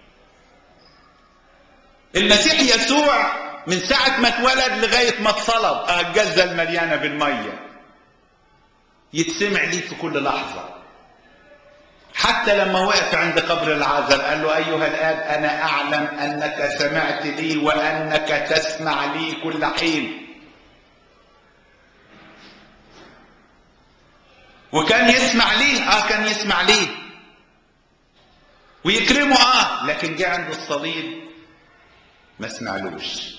Speaker 1: المسيح يسوع من ساعة ما اتولد لغاية ما اتصلب الجزة المليانة بالمية يتسمع ليه في كل لحظة حتى لما وقف عند قبر العازر قال له أيها الآب أنا أعلم أنك سمعت لي وأنك تسمع لي كل حين وكان يسمع ليه آه كان يسمع ليه ويكرمه آه لكن جه عند الصليب ما سمعلوش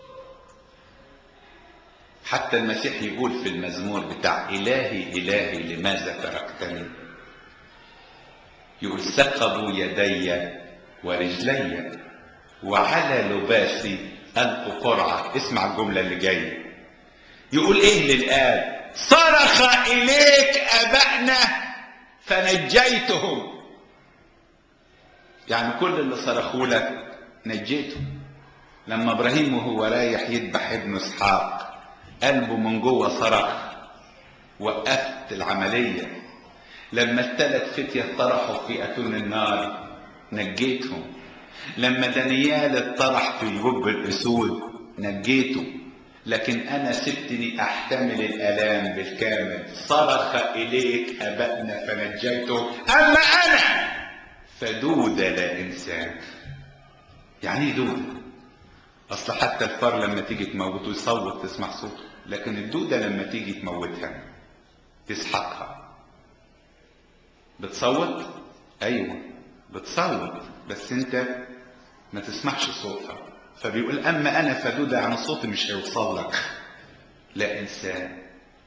Speaker 1: حتى المسيح يقول في المزمور بتاع إلهي إلهي لماذا تركتني يقول ثقبوا يدي ورجلي وعلى لباسي ألقوا قرعة اسمع الجملة اللي جاية يقول إيه للآب صرخ إليك أبائنا فنجيتهم يعني كل اللي صرخوا لك نجيتهم لما إبراهيم وهو رايح يذبح ابنه إسحاق قلبه من جوه صرخ وقفت العمليه لما الثلاث فتية طرحوا في أتون النار نجيتهم لما دانيال اتطرح في جب الأسود نجيته لكن أنا سبتني أحتمل الآلام بالكامل صرخ إليك أبائنا فنجيته أما أنا فدودة لا إنسان يعني إيه دودة؟ أصل حتى الفار لما تيجي تموته يصوت تسمع صوته لكن الدودة لما تيجي تموتها تسحقها بتصوت ايوه بتصوت بس انت ما تسمعش صوتها فبيقول اما انا فدودة يعني صوتي مش هيوصل لك لا انسان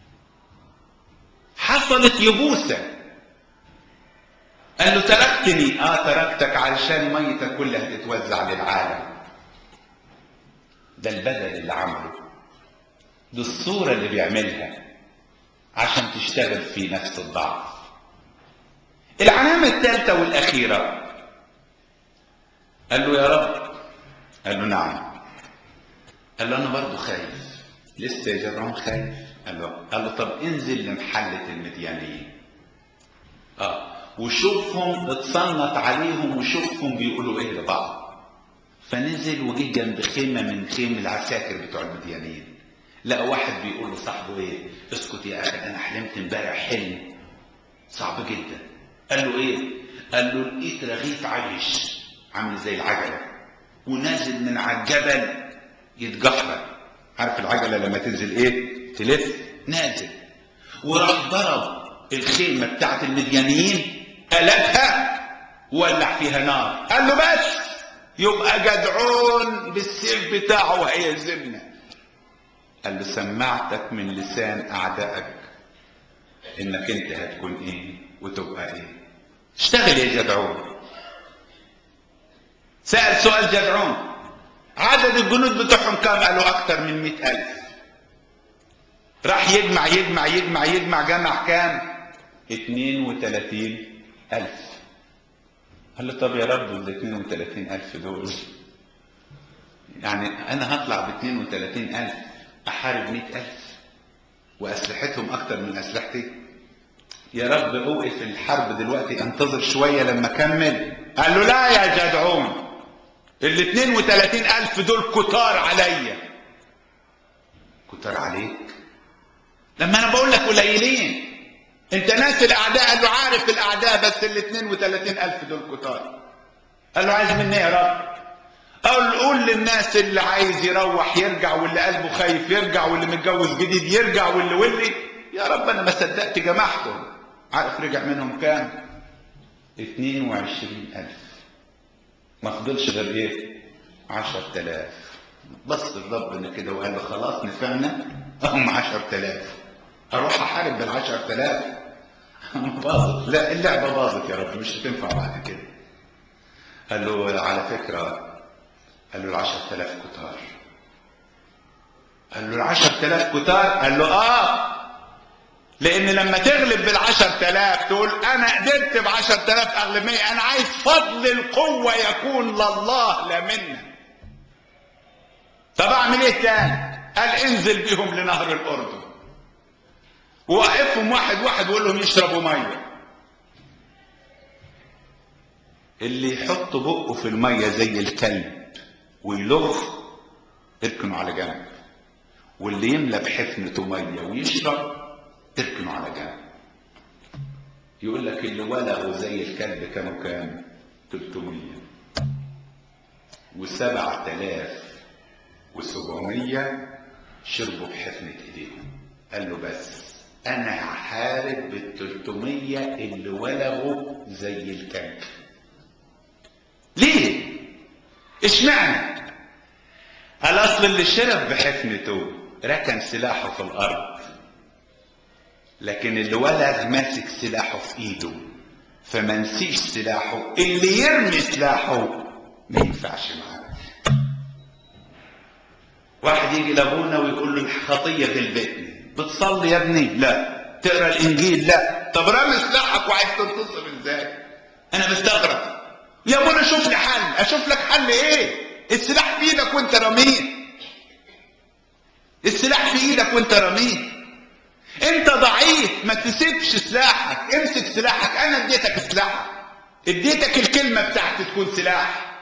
Speaker 1: حصلت يبوسة قال له تركتني اه تركتك علشان ميتك كلها تتوزع للعالم ده البدل اللي عمله دي الصورة اللي بيعملها عشان تشتغل في نفس الضعف العلامة الثالثة والأخيرة قال له يا رب قال له نعم قال له أنا برضو خايف لسه يا جرام خايف قال له قال له طب انزل لمحلة المديانيين اه وشوفهم اتصنت عليهم وشوفهم بيقولوا ايه لبعض فنزل وجه جنب خيمة من خيم العساكر بتوع المديانيين لقى واحد بيقول لصاحبه ايه اسكت يا اخي انا حلمت امبارح حلم صعب جدا قال له ايه قال له لقيت رغيف عيش عامل زي العجله ونازل من على الجبل يتجحرك عارف العجله لما تنزل ايه تلف نازل وراح ضرب الخيمه بتاعت المديانيين قلبها ولع فيها نار قال له بس يبقى جدعون بالسيف بتاعه هيهزمنا قال له سمعتك من لسان اعدائك انك انت هتكون ايه وتبقى ايه اشتغل يا جدعون سأل سؤال جدعون عدد الجنود بتوعهم كام قالوا اكتر من مئة الف راح يجمع يجمع يجمع يجمع جمع كام اتنين وتلاتين الف قال له طب يا رب ال 32 ألف دول يعني أنا هطلع ب 32 ألف أحارب 100 ألف وأسلحتهم أكتر من أسلحتي يا رب أوقف الحرب دلوقتي انتظر شوية لما أكمل قال له لا يا جدعون ال 32 ألف دول كتار عليا كتار عليك لما أنا بقول لك قليلين انت ناس الاعداء قال له عارف الاعداء بس ال 32 الف دول كتار قال له عايز مني يا رب قال قول للناس اللي عايز يروح يرجع واللي قلبه خايف يرجع واللي متجوز جديد يرجع واللي واللي يا رب انا ما صدقت جماعتهم عارف رجع منهم كام 22 الف ما فضلش غير ايه 10000 بص لربنا كده وقال له خلاص نفعنا هم 10000 اروح احارب بالعشر تلاف باظت لا اللعبه باظت يا رب مش هتنفع بعد كده قال له على فكره قال له العشر تلاف كتار قال له العشر تلاف كتار قال له اه لان لما تغلب بالعشر تلاف تقول انا قدرت بعشر تلاف اغلب مية انا عايز فضل القوة يكون لله لا منا طب اعمل ايه تاني قال انزل بيهم لنهر الاردن ووقفهم واحد واحد وقول لهم يشربوا ميه اللي يحط بقه في الميه زي الكلب ويلغ اركنوا على جنب واللي يملى بحفنته ميه ويشرب اركنوا على جنب يقول لك اللي ولغوا زي الكلب كانوا كام 300 وسبعة آلاف وسبعمية شربوا بحفنة ايديهم قال له بس انا هحارب بالتلتمية اللي ولغوا زي الكلب ليه اشمعنى قال اصل اللي شرب بحفنته ركن سلاحه في الارض لكن اللي ولغ ماسك سلاحه في ايده فما نسيش سلاحه اللي يرمي سلاحه ما ينفعش معاه واحد يجي لابونا ويقول له الخطيه في البيت بتصلي يا ابني لا تقرا الانجيل لا طب رامي سلاحك وعايز تنتصر ازاي انا مستغرب يا ابونا شوف لي حل اشوف لك حل ايه السلاح في ايدك وانت راميه السلاح في ايدك وانت راميه انت ضعيف ما تسيبش سلاحك امسك سلاحك انا اديتك سلاحك اديتك الكلمه بتاعتي تكون سلاح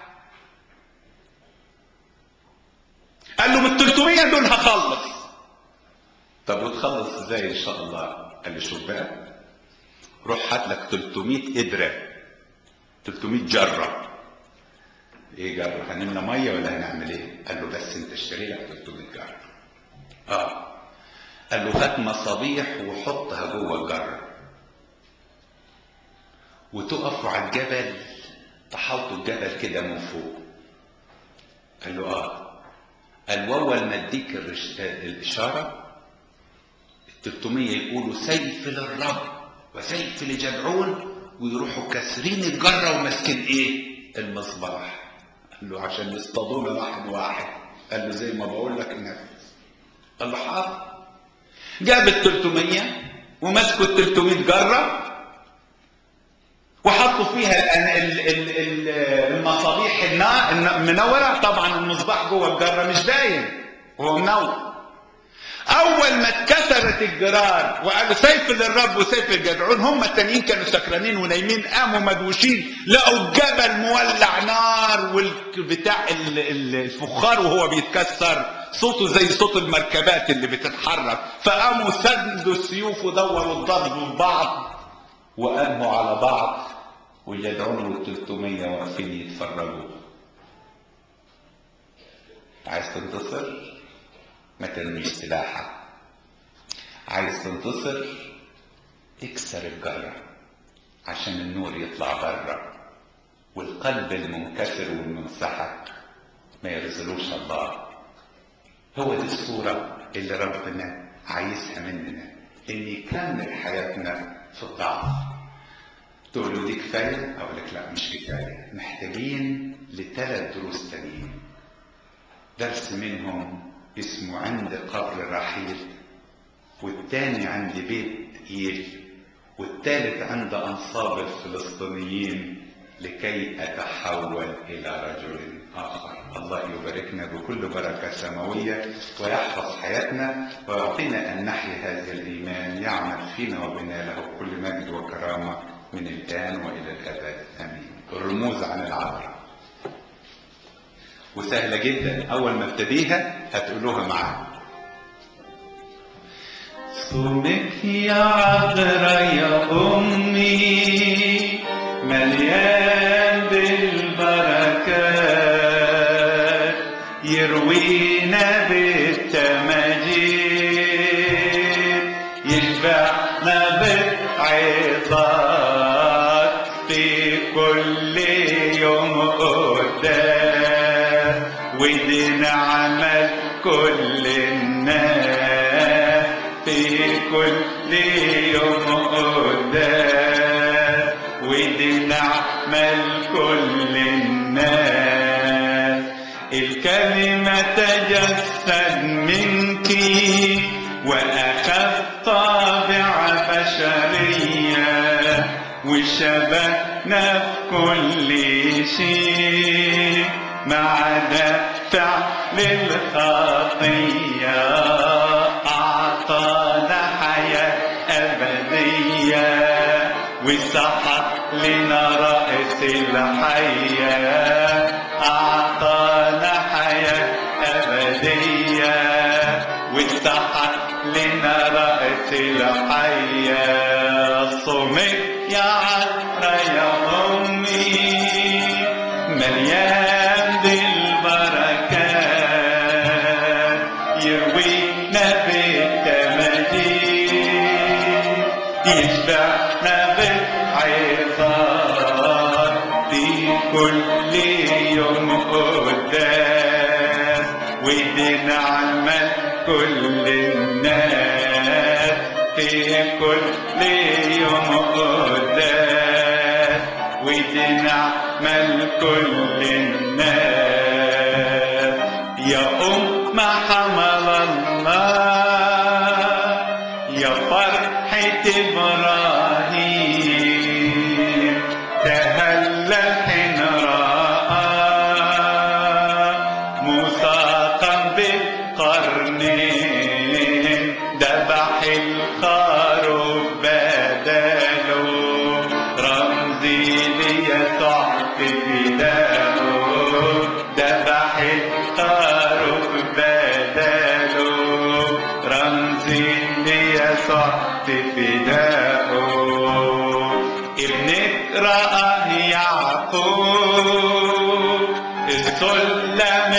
Speaker 1: قال له بال 300 دول هخلص طب وتخلص ازاي ان شاء الله قال لي شوف بقى روح هات لك 300 قدره 300 جره ايه جره هنملى ميه ولا هنعمل ايه قال له بس انت اشتري لك 300 جره اه قال له هات مصابيح وحطها جوه الجره وتقفوا على الجبل تحوطوا الجبل كده من فوق قال له اه قال واول ما اديك الرش... الاشاره ال 300 يقولوا سيف للرب وسيف لجدعون ويروحوا كاسرين الجره وماسكين ايه؟ المصباح قال له عشان يصطادونا واحد واحد قال له زي ما بقول لك نفذ قال له حاضر جاب ال 300 ومسكوا ال 300 جره وحطوا فيها ال ال ال المصابيح المنوره طبعا المصباح جوه الجره مش باين هو منور اول ما اتكسرت الجرار وقالوا سيف للرب وسيف الجدعون هم التانيين كانوا سكرانين ونايمين قاموا مدوشين لقوا الجبل مولع نار والبتاع الفخار وهو بيتكسر صوته زي صوت المركبات اللي بتتحرك فقاموا سدوا السيوف ودوروا الضرب في بعض وقاموا على بعض ويدعون والتلتمية واقفين يتفرجوا عايز تنتصر ما ترميش سلاحك عايز تنتصر اكسر الجرة عشان النور يطلع بره والقلب المنكسر والمنسحق ما يرزلوش الله هو دي الصورة اللي ربنا عايزها مننا ان يكمل حياتنا في الضعف تقولوا دي كفاية اقول لك لا مش كفاية محتاجين لثلاث دروس تانيين درس منهم اسمه عند قبر رحيل والتاني عند بيت إيل والتالت عند أنصاب الفلسطينيين لكي أتحول إلى رجل آخر الله يباركنا بكل بركة سماوية ويحفظ حياتنا ويعطينا أن نحيا هذا الإيمان يعمل فينا وبنا له كل مجد وكرامة من الآن وإلى الأبد آمين الرموز عن العبر وسهلة جدا أول ما ابتديها هتقولوها معانا صومك يا عذرا يا أمي مليان بالبركات يروينا بالتماجيد يشبعنا بالعظات في كل يوم قدام ودين عمل كل الناس في كل يوم قدام ودين عمل كل الناس الكلمة تجسد منك وأخذ طابع بشرية وشبكنا في كل شيء ما عدا فعل الخطية أعطانا حياة أبدية وسحق لنا رأس الحياة أعطانا حياة أبدية وسحق لنا رأس الحياة صمت يا عذرا يا أمي مليان بالبركات يروينا بالتماجيد يشبعنا بالعظات في كل يوم قدام ودين عمل كل الناس في كل يوم قدام ودين عمل كل الناس يا أم حمل الله يا فرحة إبراهيم تهلل حين رأى مساقا بالقرنين ذبح الخروف بدله رمزي ليسوع في فداه ذبح الخروف بدله رمزي ليسوع في فداه ابنك رآه يعقوب السلم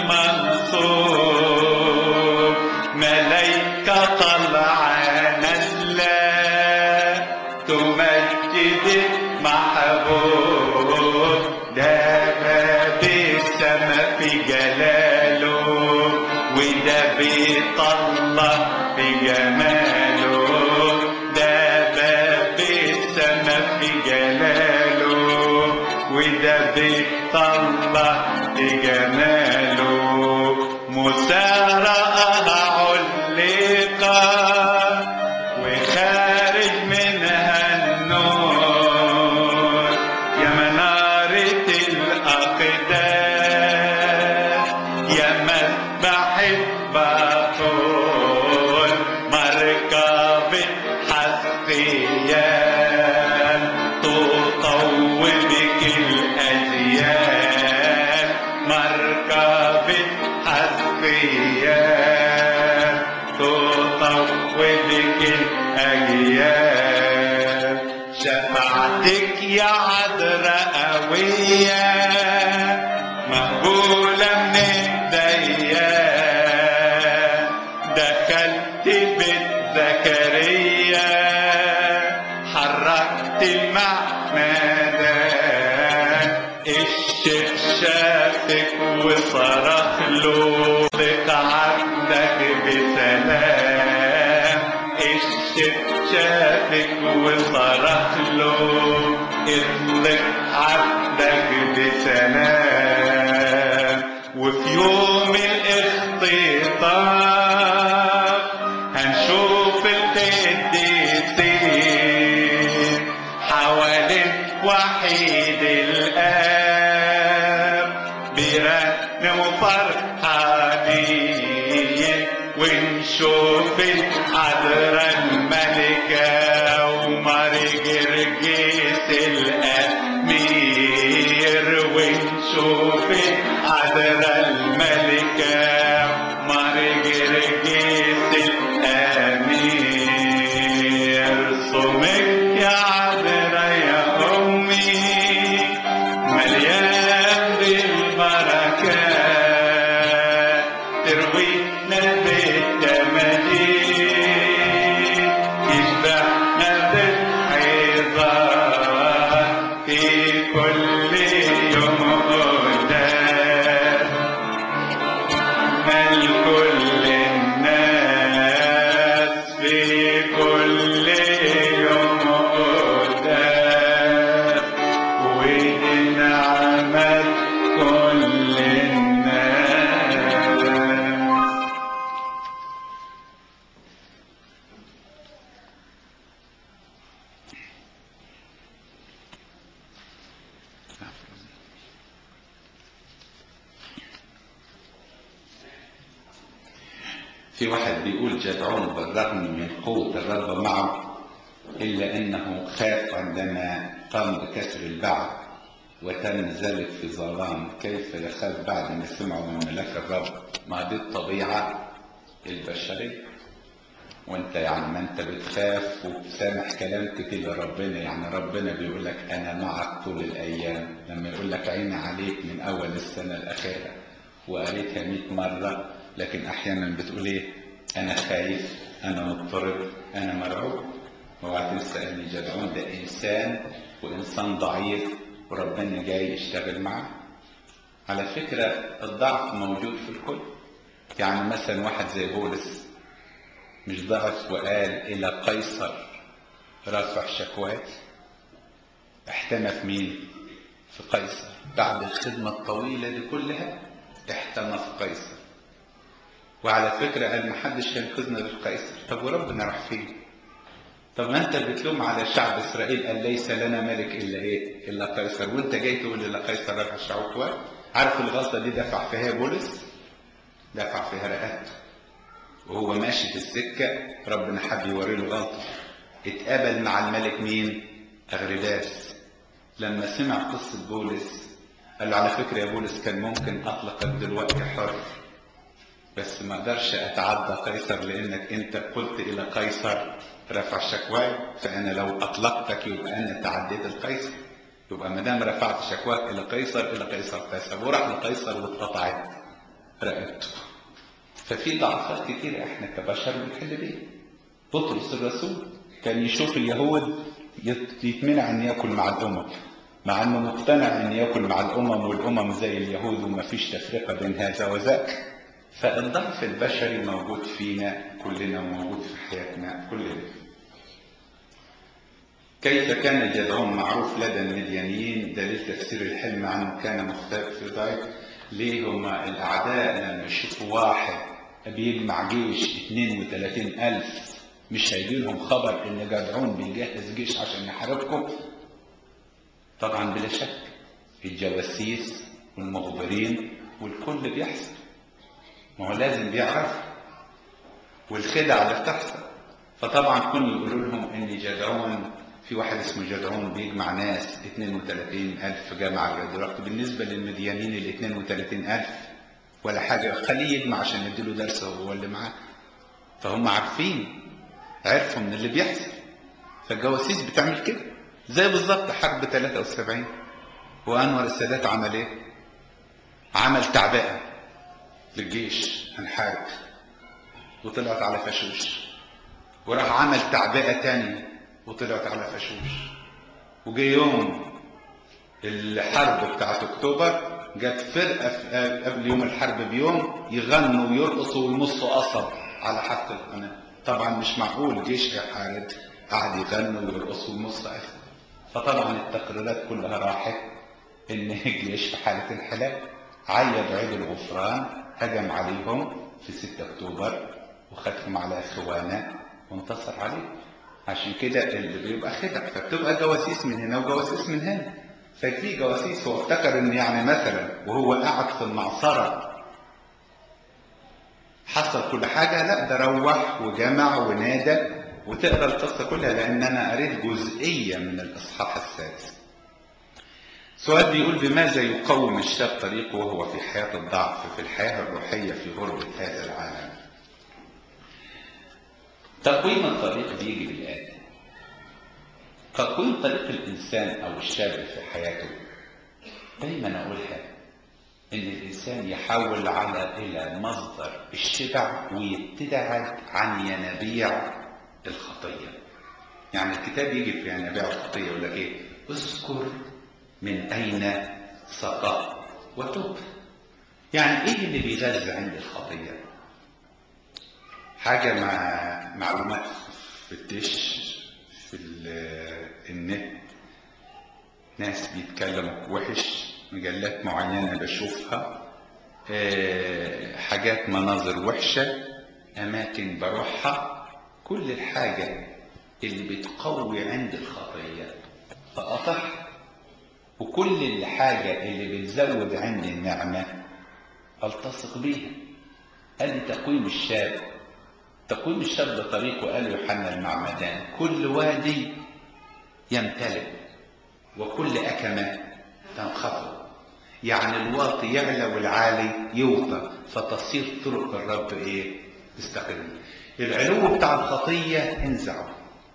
Speaker 1: المنصوب ملايكة طلع نزلة تمجد مع السما في جلاله وده بيت الله في جماله ده باب السما في جلاله وده بيت الله في جماله مسارعها علقة وخارج منها النور يا منارة الأقدام يا مذبح البطول مركبة حسيان تطوي بك الأجيال مركبة حسيان تطوي بك الأجيال شفاعتك يا عذراء قوية مقبولة من ايديا دخلت بيت زكريا حركت المعمدان الشيخ شافك وصرخ له ضيق عبدك بسلام الشيخ شافك وصرخ له اطلق عبدك بسلام وفي يوم الاختطاف هنشوف القديسين حوالين وحيد الآب بيرنموا فرحانين ونشوف العذراء الملكة وماري جرجيس الأمير ونشوف العذراء الملكة ماري جرجيس الأمير صومك يا عذراء يا أمي مليان بالبركات تروينا بالتماجيد يشبعنا بالعظات في كل يوم قدام مال كل الناس في كل يوم قدام ونعمة كل الناس في واحد بيقول جدعون بالرغم من قوة الرب معه إلا أنه خاف عندما قام بكسر البعث وتم ذلك في ظلام كيف يخاف بعد ما سمعوا من ملاك الرب ما دي الطبيعة البشرية وانت يعني ما انت بتخاف وبسامح كلام كتير لربنا يعني ربنا بيقول لك انا معك طول الايام لما يقول لك عيني عليك من اول السنه الاخيره وقالتها 100 مره لكن احيانا بتقول ايه انا خايف انا مضطرب انا مرعوب اوعى تنسى ان جدعون ده انسان وانسان ضعيف وربنا جاي يشتغل معاه على فكره الضعف موجود في الكل يعني مثلا واحد زي بولس مش ضعف وقال إلى قيصر رفع شكواه احتمى في مين؟ في قيصر بعد الخدمة الطويلة دي كلها احتمى في قيصر وعلى فكرة قال محدش هينقذنا غير قيصر طب وربنا راح فين؟ طب ما انت بتلوم على شعب اسرائيل قال ليس لنا ملك الا ايه؟ الا قيصر وانت جاي تقول الا قيصر رفع شعوك عارف الغلطة دي دفع فيها بولس؟ دفع فيها رقبته وهو ماشي في السكة ربنا حب يوري له غلطة اتقابل مع الملك مين؟ أغرباس لما سمع قصة بولس قال له على فكرة يا بولس كان ممكن أطلقك دلوقتي حر بس ما اقدرش اتعدى قيصر لانك انت قلت الى قيصر رفع شكواي فانا لو اطلقتك يبقى انا تعديت القيصر يبقى ما دام رفعت شكواك الى قيصر الى قيصر قيصر وراح لقيصر واتقطعت رقبته ففي ضعفات كتير احنا كبشر بنحل بيها بطرس الرسول كان يشوف اليهود يتمنع ان ياكل مع الامم مع انه مقتنع ان ياكل مع الامم والامم زي اليهود وما فيش تفرقه بين هذا وذاك فالضعف البشري موجود فينا كلنا وموجود في حياتنا كلنا كيف كان جدعون معروف لدى المديانيين دليل تفسير الحلم عنه كان مختلف في ذلك ليه هما الأعداء لما يشوفوا واحد بيجمع جيش 32 ألف مش هيجي لهم خبر إن جدعون بيجهز جيش عشان يحاربكم طبعا بلا شك الجواسيس والمخبرين والكل بيحصل ما هو لازم بيعرف والخدع اللي بتحصل فطبعا كانوا يقولوا لهم ان جدعون في واحد اسمه جدعون بيجمع ناس 32 ألف جمع دلوقتي بالنسبة للمديانين ال 32 ألف ولا حاجة خليه يجمع عشان يديله درس هو اللي معاه فهم عارفين عرفوا من اللي بيحصل فالجواسيس بتعمل كده زي بالظبط حرب 73 وأنور السادات عمل إيه؟ عمل تعبئة للجيش هنحارب وطلعت على فشوش وراح عمل تعبئة تانية وطلعت على فشوش وجه يوم الحرب بتاعت اكتوبر جت فرقة قبل يوم الحرب بيوم يغنوا ويرقصوا ويمصوا قصب على حافة القناة طبعا مش معقول جيش يحارب قعد يغنوا ويرقصوا ويمصوا قصب فطبعا التقريرات كلها راحت ان الجيش في حالة انحلال عيد عيد الغفران هجم عليهم في 6 اكتوبر وخدهم على خوانة وانتصر عليهم عشان كده اللي بيبقى خدع فبتبقى جواسيس من هنا وجواسيس من هنا ففي جواسيس هو افتكر ان يعني مثلا وهو قاعد في المعصرة حصل كل حاجة لا ده روح وجمع ونادى وتقرا القصة كلها لان انا قريت جزئية من الاصحاح السادس سؤال بيقول بماذا يقوم الشاب طريقه وهو في حياة الضعف في الحياة الروحية في غربة هذا العالم تقويم الطريق بيجي بالآتي تقويم طريق الإنسان أو الشاب في حياته دايما أقولها إن الإنسان يحاول على إلى مصدر الشبع ويبتعد عن ينابيع الخطية يعني الكتاب يجي في ينابيع الخطية يقول لك إيه اذكر من أين سقط وتب يعني إيه اللي بيغذى عند الخطية حاجة مع معلومات في الدش في النت ناس بيتكلموا وحش مجلات معينة بشوفها حاجات مناظر وحشة أماكن بروحها كل الحاجة اللي بتقوي عند الخطية فأطح وكل الحاجة اللي بتزود عندي النعمة ألتصق بيها هذه تقويم الشاب تقويم الشاب بطريقه قال يوحنا المعمدان كل وادي يمتلئ وكل أكمة تنخفض يعني الواطي يعلى والعالي يوطى فتصير طرق الرب ايه تستقيم العلو بتاع الخطية انزعه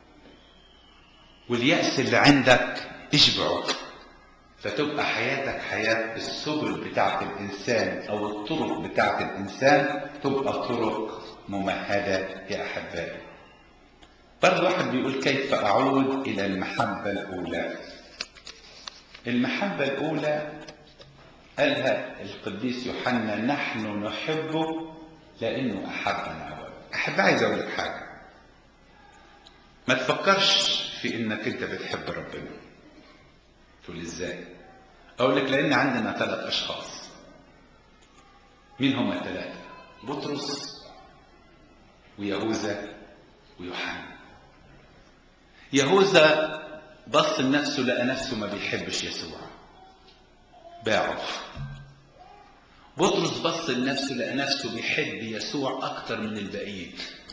Speaker 1: واليأس اللي عندك اشبعه فتبقى حياتك حياة السبل بتاعت الإنسان أو الطرق بتاعت الإنسان تبقى طرق ممهدة يا أحبائي برضه واحد بيقول كيف أعود إلى المحبة الأولى المحبة الأولى قالها القديس يوحنا نحن نحبه لأنه أحبنا أولا أحب عايز أقول لك حاجة ما تفكرش في إنك أنت بتحب ربنا تقول إزاي أقول لك لأن عندنا ثلاث أشخاص مين هم الثلاثة بطرس ويهوذا ويوحنا يهوذا بص لنفسه لقى نفسه ما بيحبش يسوع باعه بطرس بص لنفسه لقى نفسه بيحب يسوع أكتر من الباقيين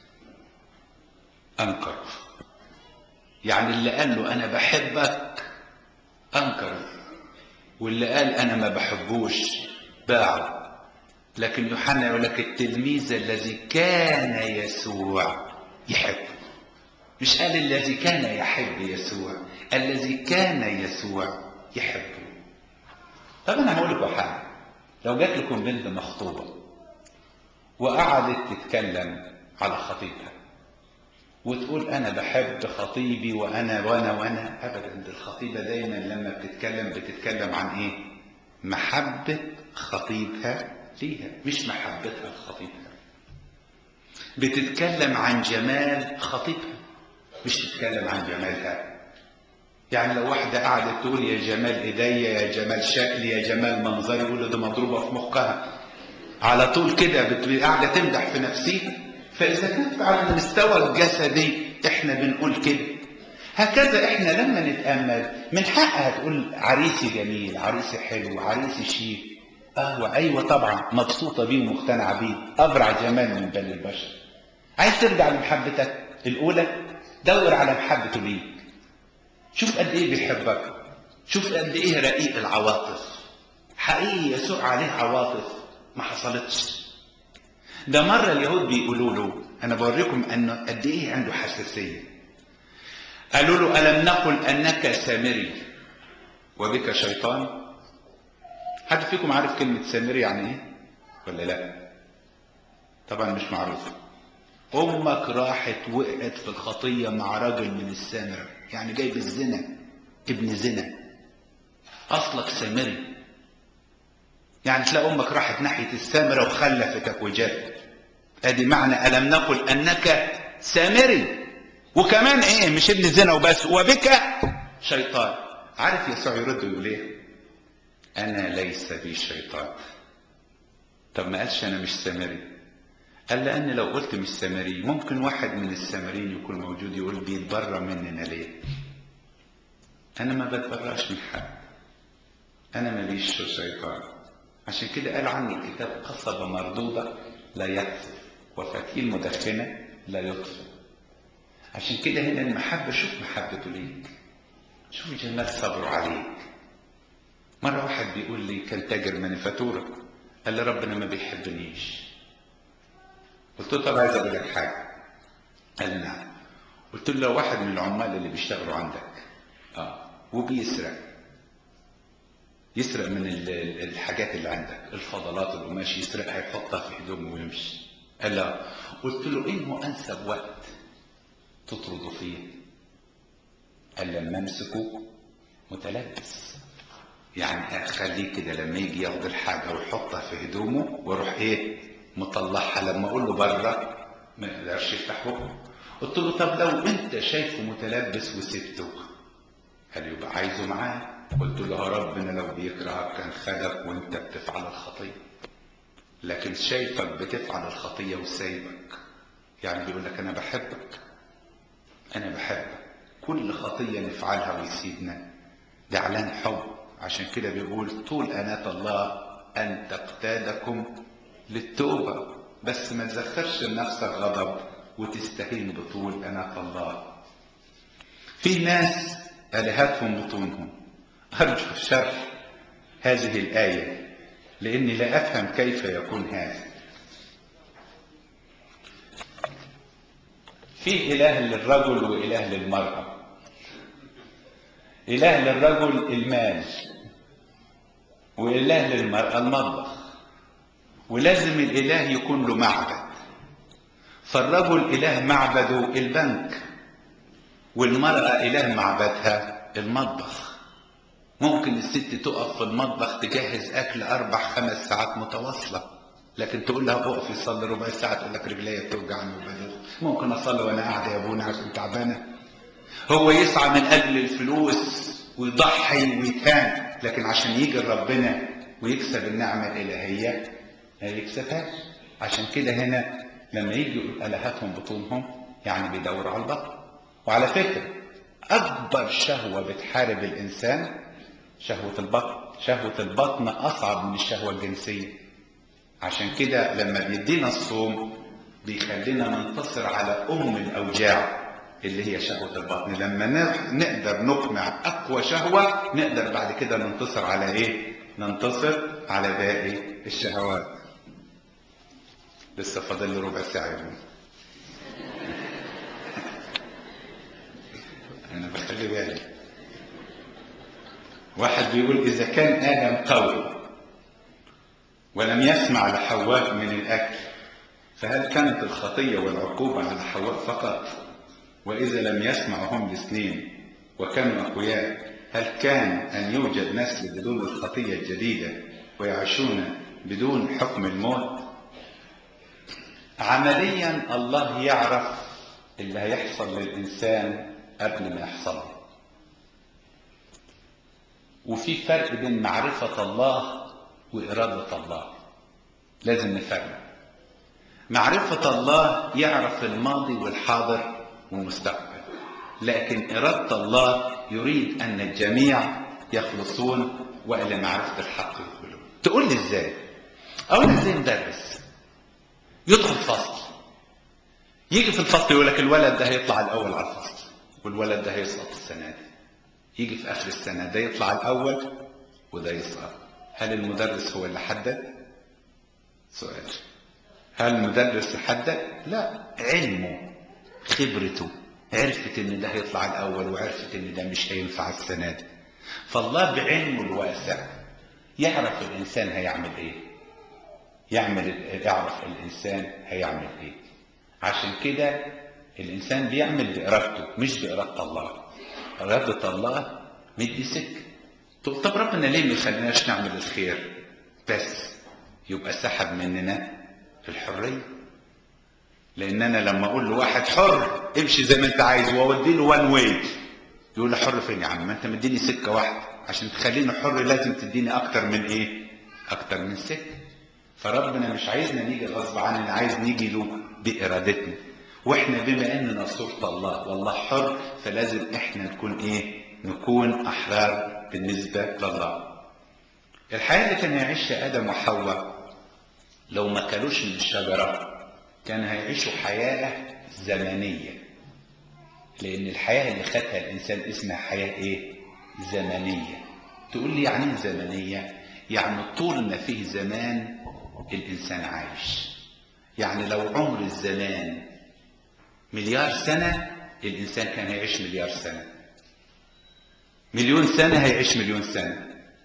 Speaker 1: أنكر يعني اللي قال له أنا بحبك أنكر واللي قال أنا ما بحبوش باعه لكن يوحنا يقول لك التلميذ الذي كان يسوع يحبه مش قال الذي كان يحب يسوع الذي كان يسوع يحبه طب انا هقول لكم حاجه لو جات لكم بنت مخطوبه وقعدت تتكلم على خطيبها وتقول انا بحب خطيبي وانا وانا وانا ابدا دي الخطيبه دايما لما بتتكلم بتتكلم عن ايه محبه خطيبها ليها مش محبتها لخطيبها بتتكلم عن جمال خطيبها مش تتكلم عن جمالها يعني لو واحدة قعدت تقول يا جمال ايديا يا جمال شكلي يا جمال منظري يقول ده مضروبة في مخها على طول كده بت- قاعدة تمدح في نفسها فإذا كانت على المستوى الجسدي احنا بنقول كده هكذا احنا لما نتأمل من حقها تقول عريسي جميل عريسي حلو عريسي شيك اه ايوه طبعا مبسوطة بيه ومقتنعة بيه ابرع جمال من بني البشر عايز ترجع لمحبتك الاولى دور على محبته ليك شوف قد ايه بيحبك شوف قد ايه رقيق العواطف حقيقي يسوع عليه عواطف ما حصلتش ده مرة اليهود بيقولوا له أنا بوريكم أنه قد إيه عنده حساسية قالوا له ألم نقل أنك سامري وبك شيطان حد فيكم عارف كلمة سامري يعني إيه ولا لا طبعا مش معروفة أمك راحت وقعت في الخطية مع راجل من السامرة يعني جايب الزنا ابن زنا أصلك سامري يعني تلاقي امك راحت ناحيه السامره وخلفتك وجدت ادي معنى الم نقل انك سامري وكمان ايه مش ابن زنا وبس وبك شيطان عارف يسوع يرد ويقول ايه انا ليس بي شيطان طب ما قالش انا مش سامري قال لان لو قلت مش سامري ممكن واحد من السامريين يكون موجود يقول بيتبرى مننا ليه انا ما بتبرأش من حد انا ماليش شيطان عشان كده قال عنه الكتاب قصبة مردودة لا يقصف وفتيل مدخنة لا يطفئ عشان كده هنا المحبة شوف محبته ليك شوف جمال صبره عليك مرة واحد بيقول لي كان تاجر مانيفاتورة قال لي ربنا ما بيحبنيش قلت له طب عايز اقول لك حاجة قال نعم قلت له لو واحد من العمال اللي بيشتغلوا عندك اه وبيسرق يسرق من ال- ال- الحاجات اللي عندك الفضلات القماش يسرقها يحطها في هدومه ويمشي قال لا قلت له انه انسب وقت تطرده فيه قال لما امسكه متلبس يعني اخليه كده لما يجي ياخد الحاجه ويحطها في هدومه واروح ايه مطلعها لما اقول له بره ما يقدرش يفتح بقه قلت له طب لو انت شايفه متلبس وسبته قال يبقى عايزه معاه قلت له يا ربنا لو بيكرهك كان خدك وانت بتفعل الخطيه لكن شايفك بتفعل الخطيه وسايبك يعني بيقول لك انا بحبك انا بحبك كل خطيه نفعلها ويسيبنا ده اعلان حب عشان كده بيقول طول اناه الله ان تقتادكم للتوبه بس ما تزخرش لنفسك غضب وتستهين بطول اناه الله في ناس الهتهم بطونهم ارجو شرح هذه الايه لاني لا افهم كيف يكون هذا في اله للرجل واله للمراه اله للرجل المال واله للمراه المطبخ ولازم الاله يكون له معبد فالرجل اله معبده البنك والمراه اله معبدها المطبخ ممكن الست تقف في المطبخ تجهز اكل اربع خمس ساعات متواصله لكن تقول لها اقفي صلي ربع ساعه تقول لك رجليا بتوجعني وبدوخ ممكن اصلي وانا قاعده يا ابونا عشان تعبانه هو يسعى من اجل الفلوس ويضحي ويتهان لكن عشان يجي ربنا ويكسب النعمه الالهيه ما يكسبهاش عشان كده هنا لما يجي يقول الهتهم بطونهم يعني بيدوروا على البطن وعلى فكره اكبر شهوه بتحارب الانسان شهوه البطن شهوه البطن اصعب من الشهوه الجنسيه عشان كده لما بيدينا الصوم بيخلينا ننتصر على ام الاوجاع اللي هي شهوه البطن لما ن- نقدر نقمع اقوى شهوه نقدر بعد كده ننتصر على ايه ننتصر على باقي الشهوات لسه فاضل لي ربع ساعه يا ابني انا بخلي بالي واحد بيقول اذا كان ادم قوي ولم يسمع لحواء من الاكل فهل كانت الخطيه والعقوبه على حواء فقط وإذا لم يسمعوا هم الاثنين وكانوا أقوياء هل كان أن يوجد نسل بدون الخطية الجديدة ويعيشون بدون حكم الموت عمليا الله يعرف اللي هيحصل للإنسان قبل ما يحصل له وفي فرق بين معرفة الله وإرادة الله لازم نفرق معرفة الله يعرف الماضي والحاضر والمستقبل لكن إرادة الله يريد أن الجميع يخلصون وإلى معرفة الحق يقبلون تقول لي إزاي أولا زي مدرس يدخل فصل يجي في الفصل يقول لك الولد ده هيطلع الأول على الفصل والولد ده هيسقط السنة دي يجي في آخر السنة ده يطلع الأول وده يسقط هل المدرس هو اللي حدد؟ سؤال هل المدرس حدد؟ لا علمه خبرته عرفت ان ده هيطلع الاول وعرفت ان ده مش هينفع السنه دي فالله بعلمه الواسع يعرف الانسان هيعمل ايه يعمل يعرف الانسان هيعمل ايه عشان كده الانسان بيعمل بارادته مش باراده الله اراده الله مدي سكه طب طب ربنا ليه ما يخليناش نعمل الخير بس يبقى سحب مننا الحريه لان انا لما اقول لواحد حر امشي زي ما انت عايز واودي له وان واي يقول لي حر فين يا عم ما انت مديني سكه واحده عشان تخليني حر لازم تديني اكتر من ايه اكتر من سكه فربنا مش عايزنا نيجي غصب عننا عايز نيجي له بارادتنا واحنا بما اننا صورة الله والله حر فلازم احنا نكون ايه نكون احرار بالنسبة لله الحياة اللي كان يعيشها ادم وحواء لو ما كلوش من الشجرة كان هيعيشوا حياة زمنية لأن الحياة اللي خدها الإنسان اسمها حياة إيه؟ زمنية تقول لي يعني إيه زمنية؟ يعني طول ما فيه زمان الإنسان عايش يعني لو عمر الزمان مليار سنة الإنسان كان هيعيش مليار سنة مليون سنة هيعيش مليون سنة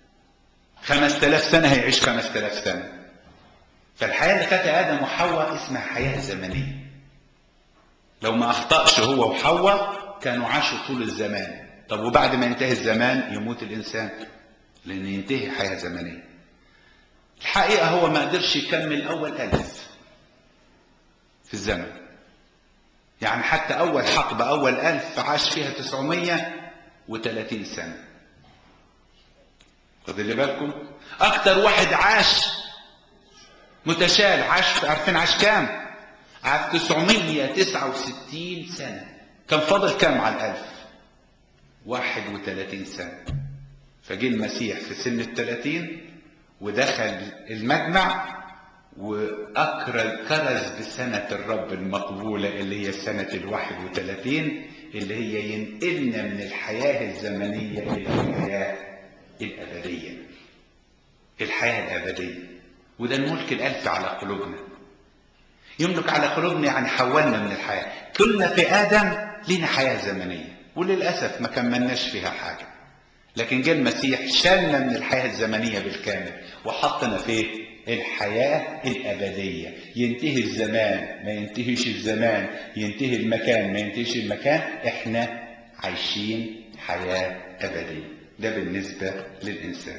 Speaker 1: خمس تلاف سنة هيعيش خمس تلاف سنة فالحياة اللي خدها آدم وحواء اسمها حياة زمنية لو ما أخطأش هو وحواء كانوا عاشوا طول الزمان طب وبعد ما ينتهي الزمان يموت الإنسان لأن ينتهي حياة زمنية الحقيقة هو ما قدرش يكمل أول ألف في الزمن يعني حتى أول حقبة أول ألف عاش فيها تسعمية وثلاثين سنة خد اللي بالكم أكتر واحد عاش متشال عاش عارفين عاش كام عاش 969 سنة كان فاضل كام على الألف 31 سنة فجه المسيح في سن الثلاثين ودخل المجمع وأكرز كرز بسنة الرب المقبولة اللي هي سنة الواحد وثلاثين اللي هي ينقلنا من الحياة الزمنية إلى الحياة الأبدية الحياة الأبدية وده الملك الألف على قلوبنا يملك على قلوبنا يعني حولنا من الحياة كنا في آدم لنا حياة زمنية وللأسف ما كملناش فيها حاجة لكن جاء المسيح شالنا من الحياة الزمنية بالكامل وحطنا في الحياة الأبدية ينتهي الزمان ما ينتهيش الزمان ينتهي المكان ما ينتهيش المكان احنا عايشين حياة أبدية ده بالنسبة للإنسان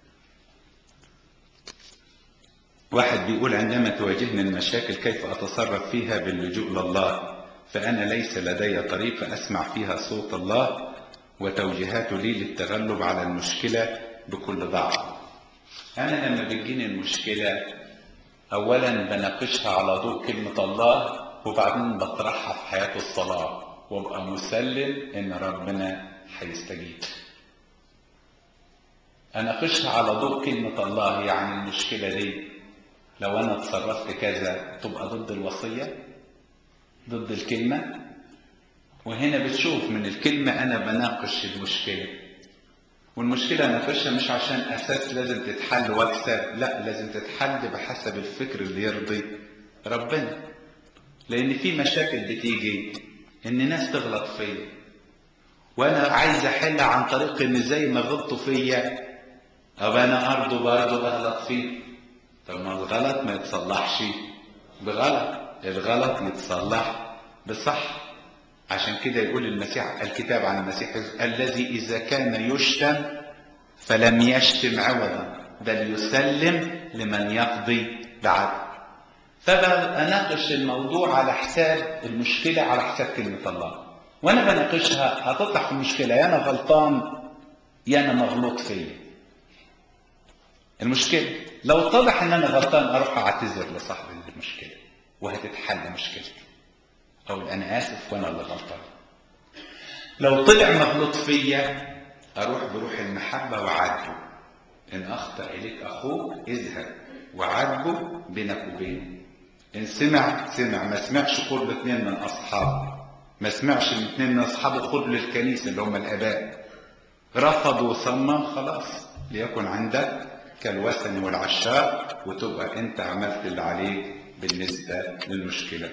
Speaker 1: واحد بيقول عندما تواجهني المشاكل كيف أتصرف فيها باللجوء لله فأنا ليس لدي طريقة أسمع فيها صوت الله وتوجيهاته لي للتغلب على المشكلة بكل ضعف أنا لما بتجيني المشكلة أولا بناقشها على ضوء كلمة الله وبعدين بطرحها في حياة الصلاة وابقى مسلم إن ربنا هيستجيب أناقشها على ضوء كلمة الله يعني المشكلة دي لو أنا تصرفت كذا تبقى ضد الوصية ضد الكلمة وهنا بتشوف من الكلمة أنا بناقش المشكلة والمشكلة ناقشها مش عشان أساس لازم تتحل وأكسب لا لازم تتحل بحسب الفكر اللي يرضي ربنا لأن في مشاكل بتيجي إن ناس تغلط فيا وأنا عايز أحلها عن طريق إن زي ما غلطوا فيا أو أنا أرضه برضه بغلط فيه طب ما الغلط ما يتصلحش بغلط الغلط يتصلح بصح عشان كده يقول المسيح الكتاب عن المسيح الذي إذا كان يشتم فلم يشتم عوضا بل يسلم لمن يقضي بعدل فبقى اناقش الموضوع على حساب المشكله على حساب كلمه الله وانا بناقشها هتطلع في مشكله يا انا غلطان يا انا مغلوط فيا المشكله لو اتضح ان انا غلطان اروح اعتذر لصاحب المشكله وهتتحل مشكلتي اقول انا اسف وانا اللي غلطان لو طلع مغلوط فيا اروح بروح المحبه واعاتبه ان اخطا اليك اخوك اذهب وعاتبه بينك وبينه ان سمع سمع ما سمعش خد له اثنين من اصحابه ما سمعش من اثنين من اصحابه خد للكنيسه اللي هم الاباء رفض وصمم خلاص ليكن عندك كالوثن والعشاق وتبقى انت عملت اللي عليك بالنسبه للمشكله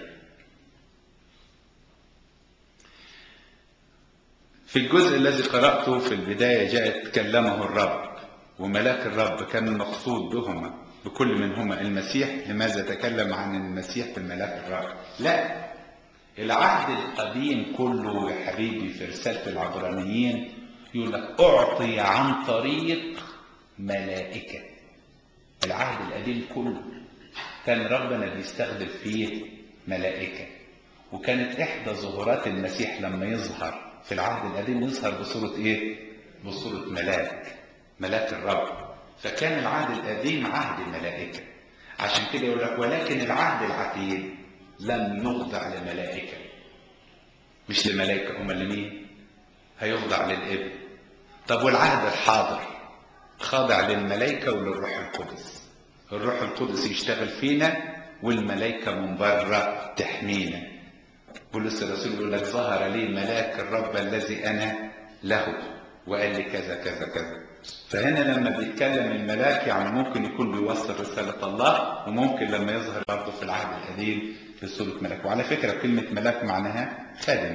Speaker 1: في الجزء الذي قراته في البدايه جاءت كلمه الرب وملاك الرب كان المقصود بهما بكل منهما المسيح لماذا تكلم عن المسيح بالملاك الرب لا العهد القديم كله يا حبيبي في رسالة العبرانيين يقول لك أعطي عن طريق ملائكة العهد القديم كله كان ربنا بيستخدم فيه ملائكة وكانت إحدى ظهورات المسيح لما يظهر في العهد القديم يظهر بصورة إيه؟ بصورة ملاك ملاك الرب فكان العهد القديم عهد الملائكة عشان كده يقول لك ولكن العهد العتيد لم يخضع لملائكة مش لملائكة أمال لمين؟ هيخضع للابن طب والعهد الحاضر خاضع للملائكة وللروح القدس الروح القدس يشتغل فينا والملائكة من بره تحمينا بولس الرسول يقول لك ظهر لي ملاك الرب الذي أنا له وقال لي كذا كذا كذا فهنا لما بيتكلم الملاك يعني ممكن يكون بيوصل رسالة الله وممكن لما يظهر برضه في العهد القديم في صورة ملاك وعلى فكرة كلمة ملاك معناها خادم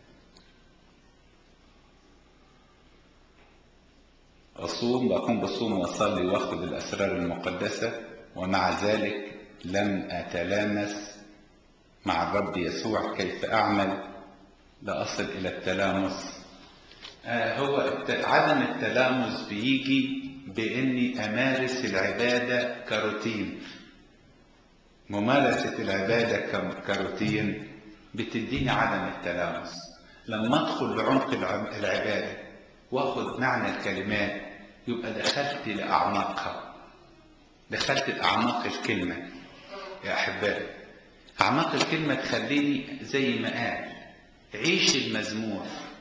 Speaker 1: أصوم بقوم بصوم وأصلي وأخذ الأسرار المقدسة ومع ذلك لم أتلامس مع الرب يسوع كيف أعمل لأصل إلى التلامس هو عدم التلامس بيجي بإني أمارس العبادة كروتين ممارسة العبادة كروتين بتديني عدم التلامس لما أدخل لعمق العبادة وأخذ معنى الكلمات يبقى دخلت لأعماقها دخلت لأعماق الكلمة يا أحبائي أعماق الكلمة تخليني زي ما قال عيش المزمور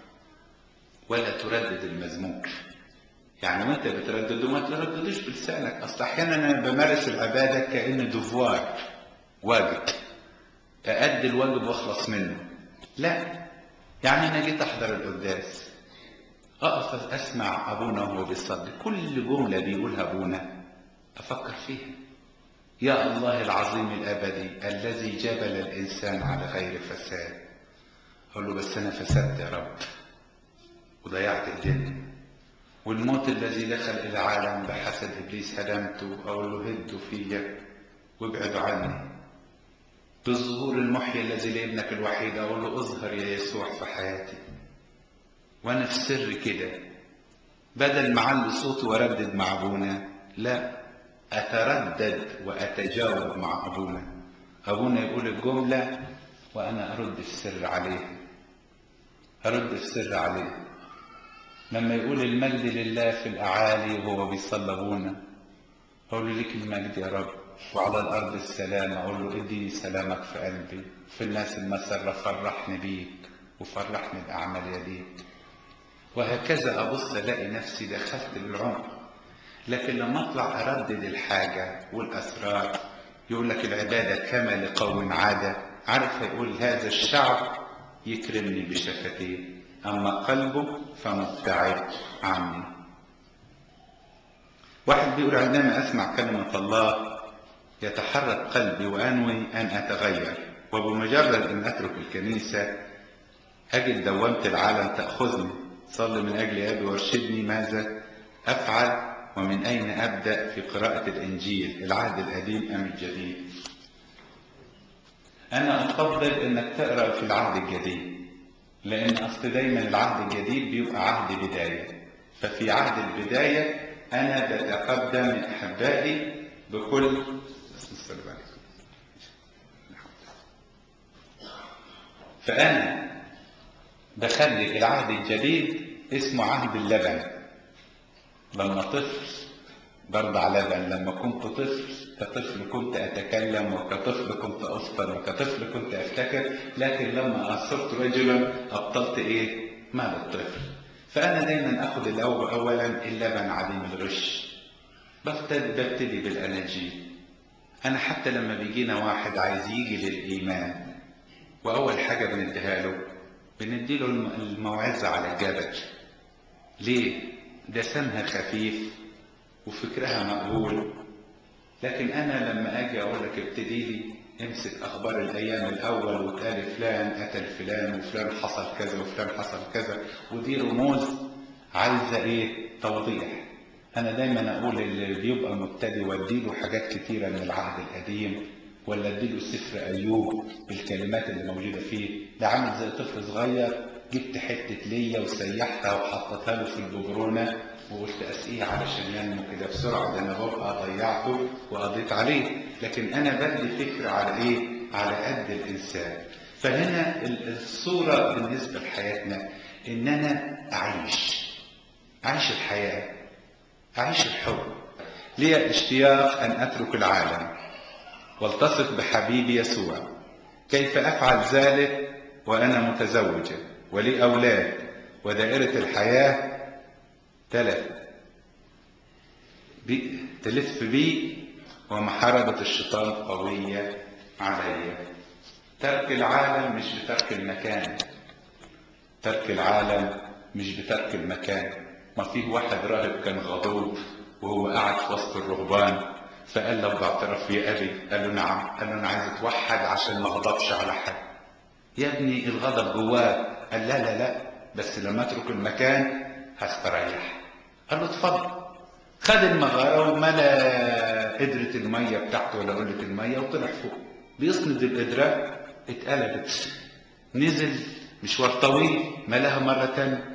Speaker 1: ولا تردد المزمور يعني وانت بتردده ما ترددوش بلسانك اصل احيانا انا بمارس العباده كان دفوار واجب أأدي الواجب واخلص منه لا يعني انا جيت احضر القداس اقف اسمع ابونا وهو بيصلي كل جمله بيقولها ابونا افكر فيها يا الله العظيم الابدي الذي جبل الانسان على غير فساد اقول له بس انا فسدت يا رب وضيعت الدنيا والموت الذي دخل إلى العالم بحسد إبليس هدمته أقول له هدوا فيا وابعدوا عني بالظهور المحيي الذي لابنك الوحيد أقول له اظهر يا يسوع في حياتي وأنا في سر كده بدل ما أعلي صوتي وأردد مع أبونا لا أتردد وأتجاوب مع أبونا أبونا يقول الجملة وأنا أرد في سر عليه أرد في سر عليه لما يقول المجد لله في الأعالي وهو بيصلبونا أقول له ليك المجد يا رب وعلى الأرض السلام أقول له اديني سلامك في قلبي في الناس المسرة فرحني بيك وفرحني بأعمال يديك وهكذا أبص ألاقي نفسي دخلت بالعمق لكن لما أطلع أردد الحاجة والأسرار يقول لك العبادة كما لقوم عادة عارف هيقول هذا الشعب يكرمني بشفتيه أما قلبه فمبتعد عني واحد بيقول عندما أسمع كلمة الله يتحرك قلبي وأنوي أن أتغير وبمجرد أن أترك الكنيسة أجد دوامة العالم تأخذني صلي من أجل أبي وارشدني ماذا أفعل ومن أين أبدأ في قراءة الإنجيل العهد القديم أم الجديد أنا أفضل أنك تقرأ في العهد الجديد لأن أصل دايما العهد الجديد بيبقى عهد بداية ففي عهد البداية أنا بتقدم من أحبائي بكل فأنا بخلي العهد الجديد اسمه عهد اللبن لما طفل برضع لبن لما كنت طفل كطفل كنت أتكلم وكطفل كنت أفطر وكطفل كنت أفتكر لكن لما صرت رجلا أبطلت إيه؟ مال الطفل فأنا دايما أخذ الأول أولا اللبن عديم الغش ببتدي ببتدي بالأناجيل أنا حتى لما بيجينا واحد عايز يجي للإيمان وأول حاجة بنديها له بنديله الموعظة على الجبل ليه؟ ده سمها خفيف وفكرها مقبول لكن انا لما اجي اقول لك ابتدي لي امسك اخبار الايام الاول وتقال فلان قتل فلان وفلان حصل كذا وفلان حصل كذا ودي رموز عايزه ايه توضيح انا دايما اقول اللي بيبقى مبتدي واديله حاجات كتيره من العهد القديم ولا اديله سفر ايوب بالكلمات اللي موجوده فيه ده عامل زي طفل صغير جبت حته ليا وسيحتها وحطيتها له في الببرونه وقلت اسقيه علشان ينمو كده بسرعه ده انا ببقى ضيعته وقضيت عليه لكن انا بدي فكره على ايه؟ على قد الانسان فهنا الصوره بالنسبه لحياتنا ان انا اعيش اعيش الحياه اعيش الحب لي اشتياق ان اترك العالم والتصق بحبيبي يسوع كيف افعل ذلك وانا متزوجه ولي اولاد ودائره الحياه تلف بي تلف بي ومحاربة الشيطان قوية علي ترك العالم مش بترك المكان ترك العالم مش بترك المكان ما فيه واحد راهب كان غضوب وهو قاعد في وسط الرهبان فقال له باعتراف يا ابي قال له نعم قال له انا عايز اتوحد عشان ما اغضبش على حد يا ابني الغضب جواك قال لا لا لا بس لما اترك المكان هستريح قال له اتفضل خد المغارة وملا قدرة المية بتاعته ولا قلة المية وطلع فوق بيسند القدرة اتقلبت نزل مشوار طويل ملاها مرة تانية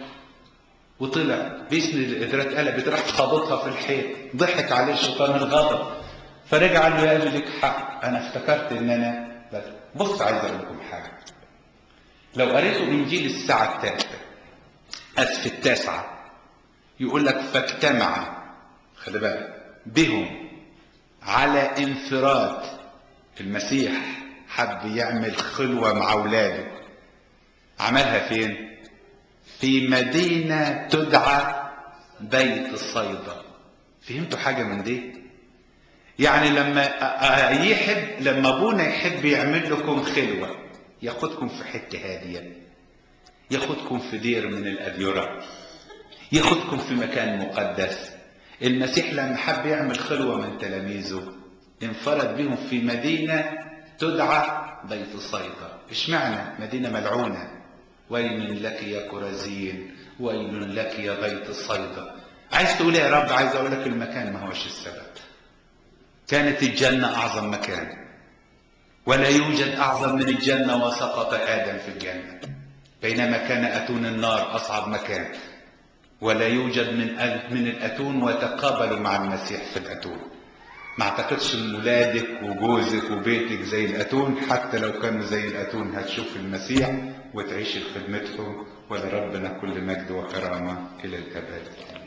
Speaker 1: وطلع بيسند القدرة اتقلبت راح خابطها في الحيط ضحك عليه الشيطان الغضب فرجع قال له يا ابني لك حق انا افتكرت ان انا بص عايز اقول لكم حاجه لو قريتوا انجيل الساعه الثالثه اسف التاسعه يقول لك فاجتمع خلي بالك بهم على انفراد المسيح حب يعمل خلوة مع أولاده عملها فين؟ في مدينة تدعى بيت الصيدا فهمتوا حاجة من دي؟ يعني لما يحب لما ابونا يحب يعمل لكم خلوة ياخدكم في حتة هادية ياخدكم في دير من الأديرة ياخدكم في مكان مقدس المسيح لما حب يعمل خلوة من تلاميذه انفرد بهم في مدينة تدعى بيت صيدا اشمعنى مدينة ملعونة ويل لك يا كرازين ويل لك يا بيت صيدا عايز تقول يا رب عايز اقول لك المكان ما هوش السبب كانت الجنة اعظم مكان ولا يوجد اعظم من الجنة وسقط ادم في الجنة بينما كان اتون النار اصعب مكان ولا يوجد من من الاتون وتقابلوا مع المسيح في الاتون ما اعتقدش ان ولادك وجوزك وبيتك زي الاتون حتى لو كانوا زي الاتون هتشوف المسيح وتعيش في خدمتهم ولربنا كل مجد وكرامه الى الابد